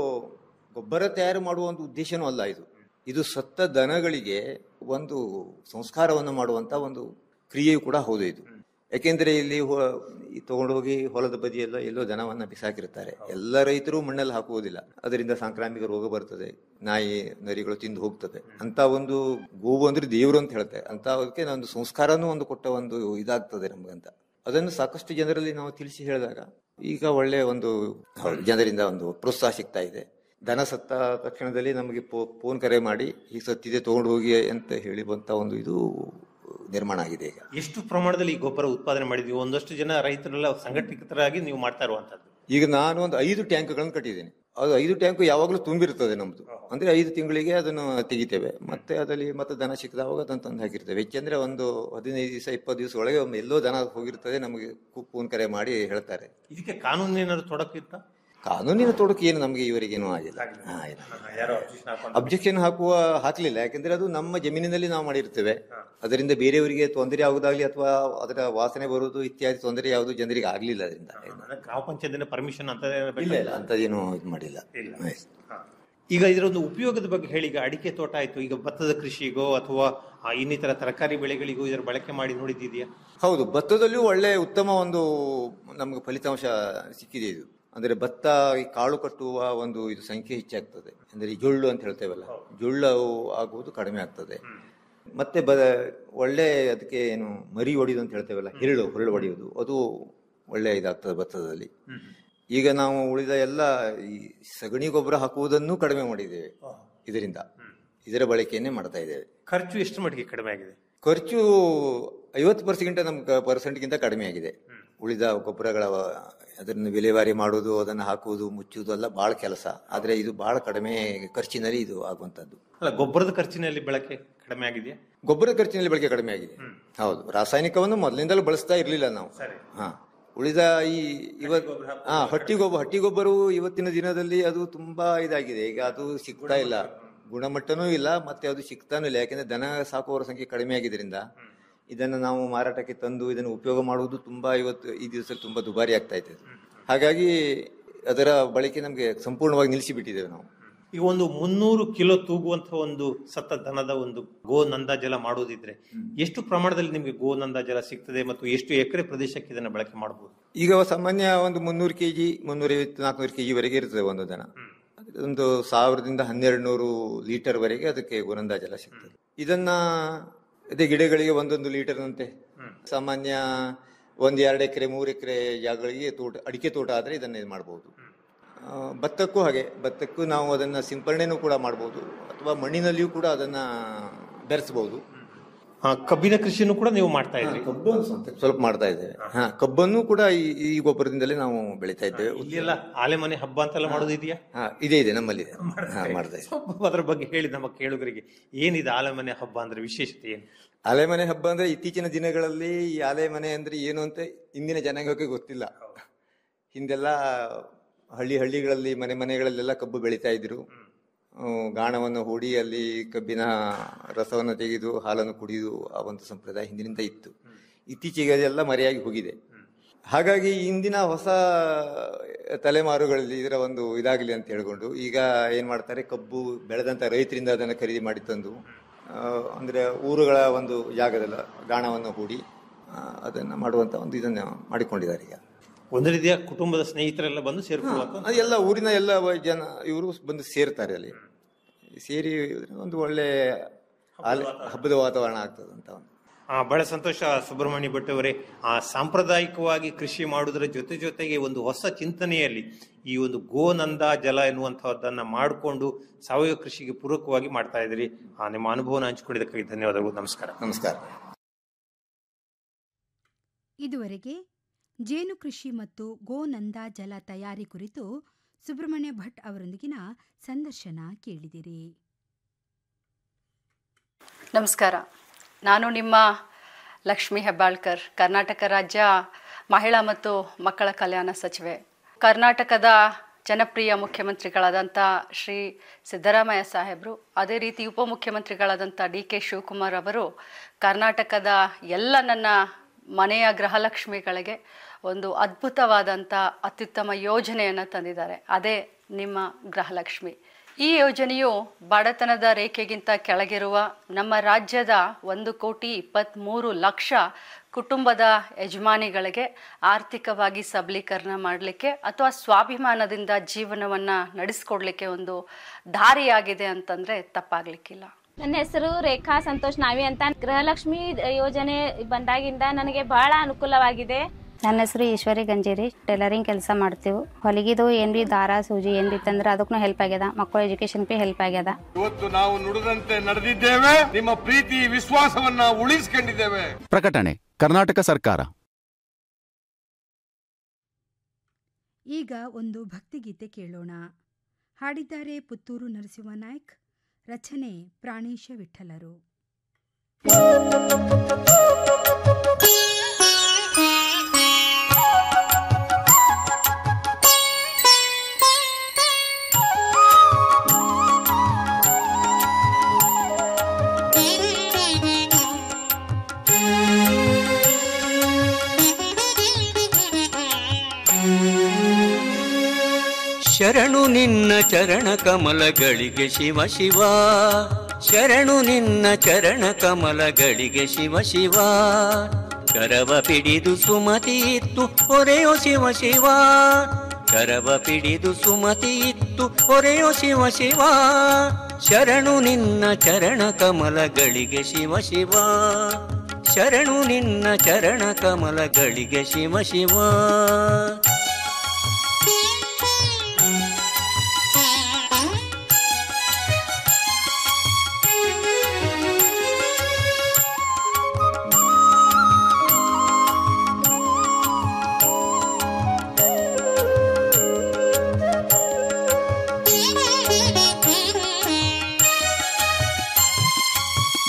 ಗೊಬ್ಬರ ತಯಾರು ಮಾಡುವ ಒಂದು ಉದ್ದೇಶನೂ ಅಲ್ಲ ಇದು ಇದು ಸತ್ತ ದನಗಳಿಗೆ ಒಂದು ಸಂಸ್ಕಾರವನ್ನು ಮಾಡುವಂತ ಒಂದು ಕ್ರಿಯೆಯೂ ಕೂಡ ಹೌದು ಇದು ಯಾಕೆಂದ್ರೆ ಇಲ್ಲಿ ಹೊ- ಈ ತಗೊಂಡು ಹೋಗಿ ಹೊಲದ ಬದಿಯೆಲ್ಲ ಎಲ್ಲೋ ದನವನ್ನ ಬಿಸಾಕಿರ್ತಾರೆ ಎಲ್ಲ ರೈತರು ಮಣ್ಣಲ್ಲಿ ಹಾಕುವುದಿಲ್ಲ ಅದರಿಂದ ಸಾಂಕ್ರಾಮಿಕ ರೋಗ ಬರ್ತದೆ ನಾಯಿ ನರಿಗಳು ತಿಂದು ಹೋಗ್ತದೆ ಅಂತ ಒಂದು ಗೋವು ಅಂದ್ರೆ ದೇವರು ಅಂತ ಹೇಳ್ತಾರೆ ಅಂತ ಅದಕ್ಕೆ ಒಂದು ಸಂಸ್ಕಾರನೂ ಒಂದು ಕೊಟ್ಟ ಒಂದು ಇದಾಗ್ತದೆ ನಮಗಂತ ಅದನ್ನು ಸಾಕಷ್ಟು ಜನರಲ್ಲಿ ನಾವು ತಿಳಿಸಿ ಹೇಳಿದಾಗ ಈಗ ಒಳ್ಳೆಯ ಒಂದು ಹೌದು, ಜನರಿಂದ ಒಂದು ಪ್ರೋತ್ಸಾಹ ಸಿಗ್ತಾ ಇದೆ ದನ ಸತ್ತ ತಕ್ಷಣದಲ್ಲಿ ನಮಗೆ ಫೋನ್ ಕರೆ ಮಾಡಿ ಈಗ ಸತ್ತಿದೆ ತಗೊಂಡು ಹೋಗಿ ಅಂತ ಹೇಳಿ ಬಂತ ಒಂದು ಇದು ನಿರ್ಮಾಣ ಆಗಿದೆ ಈಗ ಎಷ್ಟು ಪ್ರಮಾಣದಲ್ಲಿ ಈ ಗೊಬ್ಬರ ಉತ್ಪಾದನೆ ಮಾಡಿದ್ವಿ ಒಂದಷ್ಟು ಜನ ರೈತರೆಲ್ಲ ಸಂಘಟಿತರಾಗಿ ನೀವು ಮಾಡ್ತಾ ಇರುವಂತದ್ದು ಈಗ ನಾನು ಒಂದು ಐದು ಟ್ಯಾಂಕ್ಗಳನ್ನು ಕಟ್ಟಿದ್ದೇನೆ ಅದು ಐದು ಟ್ಯಾಂಕ್ ಯಾವಾಗಲೂ ತುಂಬಿರ್ತದೆ ನಮ್ದು ಅಂದ್ರೆ ಐದು ತಿಂಗಳಿಗೆ ಅದನ್ನು ತೆಗಿತೇವೆ ಮತ್ತೆ ಅದರಲ್ಲಿ ಮತ್ತೆ ದನ ಸಿಕ್ಕದಾಗ ಅದನ್ನು ತಂದು ಹಾಕಿರ್ತೇವೆ ಹೆಚ್ಚಂದ್ರೆ ಒಂದು ಹದಿನೈದು ದಿವಸ ಇಪ್ಪತ್ತು ದಿವಸ ಒಳಗೆ ಒಮ್ಮೆ ಎಲ್ಲೋ ದನ ಹೋಗಿರ್ತದೆ ನಮಗೆ ಫೋನ್ ಕರೆ ಮಾಡಿ ಹೇಳ್ತಾರೆ ಇದಕ್ಕೆ ಕಾನೂನು ಏನಾದ್ರು ತೊಡಕಿತ್ತ ಕಾನೂನಿನ ತೊಡಕು ಏನು ನಮಗೆ ಇವರಿಗೇನು ಆಗಿಲ್ಲ ಹಾ, ಇಲ್ಲ. ಅಬ್ಜೆಕ್ಷನ್ ಹಾಕುವ ಹಾಕ್ಲಿಲ್ಲ ಯಾಕಂದ್ರೆ ಅದು ನಮ್ಮ ಜಮೀನಿನಲ್ಲಿ ನಾವು ಮಾಡಿರ್ತೇವೆ ಅದರಿಂದ ಬೇರೆಯವರಿಗೆ ತೊಂದರೆ ಆಗುದಾಗ್ಲಿ ಅಥವಾ ಅದರ ವಾಸನೆ ಬರುವುದು ಇತ್ಯಾದಿ ತೊಂದರೆ ಯಾವುದು ಜನರಿಗೆ ಆಗ್ಲಿಲ್ಲ ಅದರಿಂದ ಗ್ರಾಮ ಪಂಚಾಯತ್ ಪರ್ಮಿಷನ್ ಅಂತ ಇಲ್ಲ ಇಲ್ಲ ಅಂತದೇನು ಇದು ಮಾಡಿಲ್ಲ ಆಯ್ತು. ಈಗ ಇದರ ಒಂದು ಉಪಯೋಗದ ಬಗ್ಗೆ ಹೇಳಿ ಈಗ ಅಡಿಕೆ ತೋಟ ಆಯ್ತು ಈಗ ಭತ್ತದ ಕೃಷಿಗೋ ಅಥವಾ ಆ, ಇನ್ನಿತರ ತರಕಾರಿ ಬೆಳೆಗಳಿಗೂ ಇದರ ಬಳಕೆ ಮಾಡಿ ನೋಡಿದ್ದಿದೆಯಾ ಹೌದು ಭತ್ತದಲ್ಲಿಯೂ ಒಳ್ಳೆ ಉತ್ತಮ ಒಂದು ನಮಗೆ ಫಲಿತಾಂಶ ಸಿಕ್ಕಿದೆ ಇದು ಅಂದ್ರೆ ಭತ್ತ ಈ ಕಾಳು ಕಟ್ಟುವ ಒಂದು ಇದು ಸಂಖ್ಯೆ ಹೆಚ್ಚಾಗ್ತದೆ ಅಂದ್ರೆ ಈ ಜೊಳ್ಳು ಅಂತ ಹೇಳ್ತೇವಲ್ಲ ಜೊಳ್ಳು ಆಗುವುದು ಕಡಿಮೆ ಆಗ್ತದೆ ಮತ್ತೆ ಬ ಒಳ್ಳೆ ಅದಕ್ಕೆ ಏನು ಮರಿ ಹೊಡಿಯೋದು ಅಂತ ಹೇಳ್ತೇವಲ್ಲ ಹಿರಳು ಹುರಳು ಹೊಡೆಯೋದು ಅದು ಒಳ್ಳೆ ಇದಾಗ್ತದೆ ಭತ್ತದಲ್ಲಿ ಈಗ ನಾವು ಉಳಿದ ಎಲ್ಲ ಈ ಸಗಣಿ ಗೊಬ್ಬರ ಹಾಕುವುದನ್ನು ಕಡಿಮೆ ಮಾಡಿದ್ದೇವೆ ಇದರಿಂದ ಇದರ ಬಳಕೆಯನ್ನೇ ಮಾಡ್ತಾ ಇದ್ದೇವೆ ಖರ್ಚು ಎಷ್ಟು ಮಟ್ಟಿಗೆ ಕಡಿಮೆ ಆಗಿದೆ ಖರ್ಚು ಐವತ್ತು ಪರ್ಸೆಂಟ್ ನಮ್ಮ ಪರ್ಸೆಂಟ್ಗಿಂತ ಕಡಿಮೆ ಆಗಿದೆ ಉಳಿದ ಗೊಬ್ಬರಗಳ ಅದನ್ನು ವಿಲೇವಾರಿ ಮಾಡುವುದು ಅದನ್ನು ಹಾಕುವುದು ಮುಚ್ಚುವುದು ಎಲ್ಲ ಬಹಳ ಕೆಲಸ ಆದರೆ ಇದು ಬಹಳ ಕಡಿಮೆ ಖರ್ಚಿನಲ್ಲಿ ಇದು ಆಗುವಂಥದ್ದು ಅಲ್ಲ ಗೊಬ್ಬರದ ಖರ್ಚಿನಲ್ಲಿ ಬಳಕೆ ಕಡಿಮೆ ಆಗಿದೆಯಾ ಗೊಬ್ಬರದ ಖರ್ಚಿನಲ್ಲಿ ಬಳಕೆ ಕಡಿಮೆ ಆಗಿದೆ ಹೌದು ರಾಸಾಯನಿಕವನ್ನು ಮೊದಲಿಂದಲೂ ಬಳಸ್ತಾ ಇರಲಿಲ್ಲ ನಾವು ಹಾ ಉಳಿದ ಈ ಇವತ್ ಹಾ ಹಟ್ಟಿ ಗೊಬ್ಬರ ಹಟ್ಟಿ ಗೊಬ್ಬರವು ಇವತ್ತಿನ ದಿನದಲ್ಲಿ ಅದು ತುಂಬಾ ಇದಾಗಿದೆ ಈಗ ಅದು ಸಿಗ್ತಾ ಇಲ್ಲ ಗುಣಮಟ್ಟನೂ ಇಲ್ಲ ಮತ್ತೆ ಅದು ಸಿಗ್ತಾನೂ ಇಲ್ಲ ಯಾಕೆಂದ್ರೆ ದನ ಸಾಕುವವರ ಸಂಖ್ಯೆ ಕಡಿಮೆ ಆಗಿದ್ರಿಂದ ಇದನ್ನು ನಾವು ಮಾರಾಟಕ್ಕೆ ತಂದು ಇದನ್ನು ಉಪಯೋಗ ಮಾಡುವುದು ತುಂಬಾ ಇವತ್ತು ಈ ದಿವಸದಲ್ಲಿ ತುಂಬಾ ದುಬಾರಿ ಆಗ್ತಾ ಇದೆ ಹಾಗಾಗಿ ಅದರ ಬಳಕೆ ನಮಗೆ ಸಂಪೂರ್ಣವಾಗಿ ನಿಲ್ಲಿಸಿಬಿಟ್ಟಿದ್ದೇವೆ ನಾವು ಈಗ ಒಂದು ಮುನ್ನೂರು ಕಿಲೋ ತೂಗುವಂತ ಒಂದು ಸತ್ತ ದನದ ಒಂದು ಗೋ ನಂದಾಜಲ ಮಾಡುವುದಿದ್ರೆ ಎಷ್ಟು ಪ್ರಮಾಣದಲ್ಲಿ ನಿಮಗೆ ಗೋ ನಂದಾಜಲ ಸಿಗ್ತದೆ ಮತ್ತು ಎಷ್ಟು ಎಕರೆ ಪ್ರದೇಶಕ್ಕೆ ಇದನ್ನ ಬಳಕೆ ಮಾಡಬಹುದು ಈಗ ಸಾಮಾನ್ಯ ಒಂದು ಮುನ್ನೂರು ಕೆಜಿ ಮುನ್ನೂರೈವತ್ತು ನಾಲ್ಕುನೂರು ಕೆಜಿ ವರೆಗೆ ಇರ್ತದೆ ಒಂದು ದನ ಒಂದು ಸಾವಿರದಿಂದ ಹನ್ನೆರಡು ನೂರು ಲೀಟರ್ ವರೆಗೆ ಅದಕ್ಕೆ ಗುಣಂದ ಜಲ ಸಿಗ್ತದೆ ಇದನ್ನ ಅದೇ ಗಿಡಗಳಿಗೆ ಒಂದೊಂದು ಲೀಟರ್ನಂತೆ ಸಾಮಾನ್ಯ ಒಂದ್ ಎರಡು ಎಕರೆ ಮೂರು ಎಕರೆ ಜಾಗಗಳಿಗೆ ತೋಟ ಅಡಿಕೆ ತೋಟ ಆದ್ರೆ ಇದನ್ನ ಇದು ಮಾಡಬಹುದು ಭತ್ತಕ್ಕೂ ಹಾಗೆ ಭತ್ತಕ್ಕೂ ನಾವು ಅದನ್ನ ಸಿಂಪರಣೆನೂ ಕೂಡ ಮಾಡಬಹುದು ಅಥವಾ ಮಣ್ಣಿನಲ್ಲಿಯೂ ಕೂಡ ಅದನ್ನ ಬೆರೆಸಬಹುದು ಆ, ಕಬ್ಬಿನ ಕೃಷಿನೂ ಕೂಡ ನೀವು ಮಾಡ್ತಾ ಇದ್ರಿ ಕಬ್ಬು ಸ್ವಲ್ಪ ಮಾಡ್ತಾ ಇದ್ದೇವೆ ಹಾ ಕಬ್ಬನ್ನು ಕೂಡ ಈ ಈ ಗೊಬ್ಬರದಿಂದಲೇ ನಾವು ಬೆಳಿತಾ ಇದ್ದೇವೆ ಇಲ್ಲೆಲ್ಲ ಆಲೆ ಮನೆ ಹಬ್ಬ ಅಂತೆಲ್ಲ ಮಾಡೋದಿದೆಯಾ ಹಾ ಇದೆ ಇದೆ ನಮ್ಮಲ್ಲಿ ಇದೆ. ಹಾ, ಮಾಡ್ತಾ ಇದ್ದೇವೆ ಸ್ವಲ್ಪ ಅದರ ಬಗ್ಗೆ ಹೇಳಿ ನಮ್ಮ ಕೇಳುಗರಿಗೆ ಏನಿದೆ ಆಲೆ ಮನೆ ಹಬ್ಬ ಅಂದ್ರೆ ವಿಶೇಷತೆ ಏನು ಆಲೆಮನೆ ಹಬ್ಬ ಅಂದ್ರೆ ಇತ್ತೀಚಿನ ದಿನಗಳಲ್ಲಿ ಈ ಆಲೆಮನೆ ಅಂದ್ರೆ ಏನು ಅಂತ ಇಂದಿನ ಜನಾಂಗಕ್ಕೆ ಗೊತ್ತಿಲ್ಲ ಹಿಂದೆಲ್ಲ ಹಳ್ಳಿ ಹಳ್ಳಿಗಳಲ್ಲಿ ಮನೆ ಮನೆಗಳಲ್ಲೆಲ್ಲ ಕಬ್ಬು ಬೆಳೀತಾ ಇದ್ರು ಹ್ಮ್, ಗಾಣವನ್ನು ಹೂಡಿ ಅಲ್ಲಿ ಕಬ್ಬಿನ ರಸವನ್ನು ತೆಗೆದು ಹಾಲನ್ನು ಕುಡಿಯುವುದು ಆ ಒಂದು ಸಂಪ್ರದಾಯ ಹಿಂದಿನಿಂದ ಇತ್ತು ಇತ್ತೀಚೆಗೆ ಅದೆಲ್ಲ ಮರೆಯಾಗಿ ಹೋಗಿದೆ ಹಾಗಾಗಿ ಇಂದಿನ ಹೊಸ ತಲೆಮಾರುಗಳಲ್ಲಿ ಇದರ ಒಂದು ಇದಾಗಲಿ ಅಂತ ಹೇಳ್ಕೊಂಡು ಈಗ ಏನ್ ಮಾಡ್ತಾರೆ ಕಬ್ಬು ಬೆಳೆದಂತ ರೈತರಿಂದ ಅದನ್ನು ಖರೀದಿ ಮಾಡಿ ತಂದು ಆ, ಅಂದ್ರೆ ಊರುಗಳ ಒಂದು ಜಾಗದಲ್ಲ ಗಾಣವನ್ನು ಹೂಡಿ ಆ, ಅದನ್ನ ಮಾಡುವಂತ ಒಂದು ಇದನ್ನ ಮಾಡಿಕೊಂಡಿದ್ದಾರೆ ಈಗ ಒಂದು ರೀತಿಯ ಕುಟುಂಬದ ಸ್ನೇಹಿತರೆಲ್ಲ ಬಂದು ಸೇರ್ಕೊಳ್ಳುವಂತ ಅದು ಎಲ್ಲ ಊರಿನ ಎಲ್ಲ ವ- ಜನ ಇವರು ಬಂದು ಸೇರ್ತಾರೆ ಅಲ್ಲಿ ಸೇರಿ ಒಂದು ಒಳ್ಳೆ ಆಲೆ- ಹಬ್ಬದ ವಾತಾವರಣ ಆಗ್ತದೆ ಅಂತ ಒಂದು ಆ, ಬಹಳ ಸಂತೋಷ ಸುಬ್ರಹ್ಮಣ್ಯ ಭಟ್ ಅವರೇ ಆ ಸಾಂಪ್ರದಾಯಿಕವಾಗಿ ಕೃಷಿ ಮಾಡುವುದರ ಜೊತೆ ಜೊತೆಗೆ ಒಂದು ಹೊಸ ಚಿಂತನೆಯಲ್ಲಿ ಈ ಒಂದು ಗೋನಂದ ಜಲ ಎನ್ನುವಂತಹದ್ದನ್ನ ಮಾಡಿಕೊಂಡು ಸಾವಯವ ಕೃಷಿಗೆ ಪೂರಕವಾಗಿ ಮಾಡ್ತಾ ಇದ್ದೀರಿ ಆ, ನಿಮ್ಮ ಅನುಭವನ ಹಂಚಿಕೊಂಡಿದ್ದಕ್ಕಾಗಿ ಧನ್ಯವಾದಗಳು ನಮಸ್ಕಾರ ನಮಸ್ಕಾರ ಇದುವರೆಗೆ ಜೇನು ಕೃಷಿ ಮತ್ತು ಗೋನಂದ ಜಲ ತಯಾರಿ ಕುರಿತು ಸುಬ್ರಹ್ಮಣ್ಯ ಭಟ್ ಅವರೊಂದಿಗಿನ ಸಂದರ್ಶನ ಕೇಳಿದಿರಿ ನಮಸ್ಕಾರ ನಾನು ನಿಮ್ಮ ಲಕ್ಷ್ಮಿ ಹೆಬ್ಬಾಳ್ಕರ್ ಕರ್ನಾಟಕ ರಾಜ್ಯ ಮಹಿಳಾ ಮತ್ತು ಮಕ್ಕಳ ಕಲ್ಯಾಣ ಸಚಿವೆ ಕರ್ನಾಟಕದ ಜನಪ್ರಿಯ ಮುಖ್ಯಮಂತ್ರಿಗಳಾದಂಥ ಶ್ರೀ ಸಿದ್ದರಾಮಯ್ಯ ಸಾಹೇಬರು ಅದೇ ರೀತಿ ಉಪಮುಖ್ಯಮಂತ್ರಿಗಳಾದಂಥ ಡಿ ಕೆ ಶಿವಕುಮಾರ್ ಅವರು ಕರ್ನಾಟಕದ ಎಲ್ಲ ನನ್ನ ಮನೆಯ ಗೃಹಲಕ್ಷ್ಮಿಗಳಿಗೆ ಒಂದು ಅದ್ಭುತವಾದಂಥ ಅತ್ಯುತ್ತಮ ಯೋಜನೆಯನ್ನು ತಂದಿದ್ದಾರೆ ಅದೇ ನಿಮ್ಮ ಗೃಹಲಕ್ಷ್ಮಿ ಈ ಯೋಜನೆಯು ಬಡತನದ ರೇಖೆಗಿಂತ ಕೆಳಗಿರುವ ನಮ್ಮ ರಾಜ್ಯದ ಒಂದು ಕೋಟಿ ಇಪ್ಪತ್ತ್ಮೂರು ಲಕ್ಷ ಕುಟುಂಬದ ಯಜಮಾನಿಗಳಿಗೆ ಆರ್ಥಿಕವಾಗಿ ಸಬಲೀಕರಣ ಮಾಡಲಿಕ್ಕೆ ಅಥವಾ ಸ್ವಾಭಿಮಾನದಿಂದ ಜೀವನವನ್ನು ನಡೆಸ್ಕೊಡ್ಲಿಕ್ಕೆ ಒಂದು ದಾರಿಯಾಗಿದೆ ಅಂತಂದರೆ ತಪ್ಪಾಗಲಿಕ್ಕಿಲ್ಲ ನನ್ನ ಹೆಸರು ರೇಖಾ ಸಂತೋಷ್ ನಾವಿ ಅಂತ ಗೃಹಲಕ್ಷ್ಮಿ ಯೋಜನೆ ಬಂದಾಗಿಂದ ನನಗೆ ಬಹಳ ಅನುಕೂಲವಾಗಿದೆ ನನ್ನ ಹೆಸರು ಈಶ್ವರಿ ಗಂಜೇರಿ ಟೈಲರಿಂಗ್ ಕೆಲಸ ಮಾಡ್ತೀವಿ ಹೊಲಿಗಿದು ಏನ್ ಬಿ ದಾರ ಸೂಜಿ ಏನ್ ಬಿ ತಂದ್ರೆ ಅದಕ್ಕೂ ಹೆಲ್ಪ್ ಆಗ್ಯದ ಮಕ್ಕಳ ಎಜುಕೇಶನ್ ಬಿ ಹೆಲ್ಪ್ ಆಗ್ಯದ ಇವತ್ತು ನಾವು ನುಡಿದಂತೆ ನಡೆದಿದ್ದೇವೆ ನಿಮ್ಮ ಪ್ರೀತಿ ವಿಶ್ವಾಸವನ್ನ ಉಳಿಸಿಕೊಂಡಿದ್ದೇವೆ ಪ್ರಕಟಣೆ ಕರ್ನಾಟಕ ಸರ್ಕಾರ ಈಗ ಒಂದು ಭಕ್ತಿಗೀತೆ ಕೇಳೋಣ ಹಾಡಿದ್ದಾರೆ ಪುತ್ತೂರು ನರಸಿಂಹನಾಯ್ಕ್ ರಚನೆ ಪ್ರಾಣೇಶ ವಿಠಲರು ಶರಣು ನಿನ್ನ ಚರಣ ಕಮಲಗಳಿಗೆ ಶಿವ ಶಿವ ಶರಣು ನಿನ್ನ ಚರಣ ಕಮಲಗಳಿಗೆ ಶಿವ ಶಿವ ಕರವ ಪಿಡಿದು ಸುಮತಿ ಇತ್ತು ಹೊರೆಯೋ ಶಿವ ಶಿವ ಕರವ ಪಿಡಿದು ಸುಮತಿ ಇತ್ತು ಹೊರೆಯೋ ಶಿವ ಶಿವ ಶರಣು ನಿನ್ನ ಚರಣ ಕಮಲಗಳಿಗೆ ಶಿವ ಶಿವ ಶರಣು ನಿನ್ನ ಚರಣ ಕಮಲಗಳಿಗೆ ಶಿವ ಶಿವ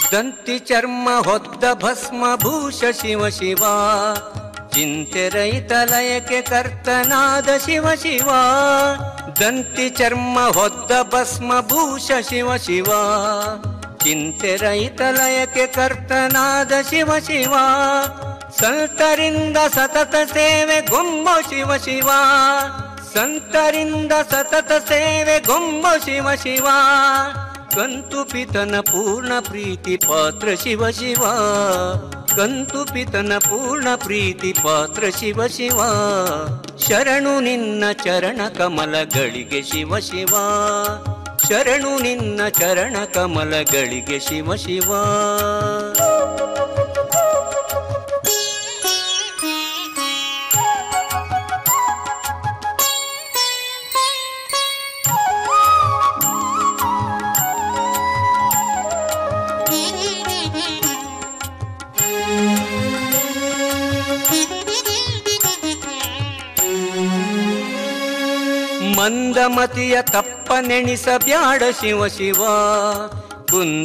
ದಂತಿ ಚರ್ಮ ಹೊದ್ದ ಭಸ್ಮ ಭೂಷ ಶಿವ ಶಿವ ಚಿಂತೆ ರಹಿತ ಲಯಕ್ಕೆ ಕರ್ತನಾದ ಶಿವ ಶಿವ ದಂತಿ ಚರ್ಮ ಹೊದ್ದ ಭಸ್ಮ ಭೂಷ ಶಿವ ಶಿವ ಚಿಂತೆ ರಹಿತ ಲಯಕ್ಕೆ ಕರ್ತನಾದ ಶಿವ ಶಿವ ಸಂತರಿಂದ ಸತತ ಸೇವೆ ಗೊಂಬ ಶಿವ ಶಿವ ಸಂತರಿಂದ ಸತತ ಸೇವೆ ಗೊಂಬ ಶಿವ ಶಿವ ಕಂತು ಪಿತನ ಪೂರ್ಣ ಪ್ರೀತಿ ಪಾತ್ರ ಶಿವ ಶಿವ ಕಂತು ಪಿತನ ಪೂರ್ಣ ಪ್ರೀತಿ ಪಾತ್ರ ಶಿವ ಶಿವ ಶರಣು ನಿನ್ನ ಚರಣ ಕಮಲಗಳಿಗೆ ಶಿವ ಶಿವ ಶರಣು ನಿನ್ನ ಚರಣ ಕಮಲಗಳಿಗೆ ಶಿವ ಶಿವ ಮಂದಮತಿಯ ತಪ್ಪ ನೆಣಿಸ ಬ್ಯಾಡ ಶಿವ ಶಿವ ಕುಂದ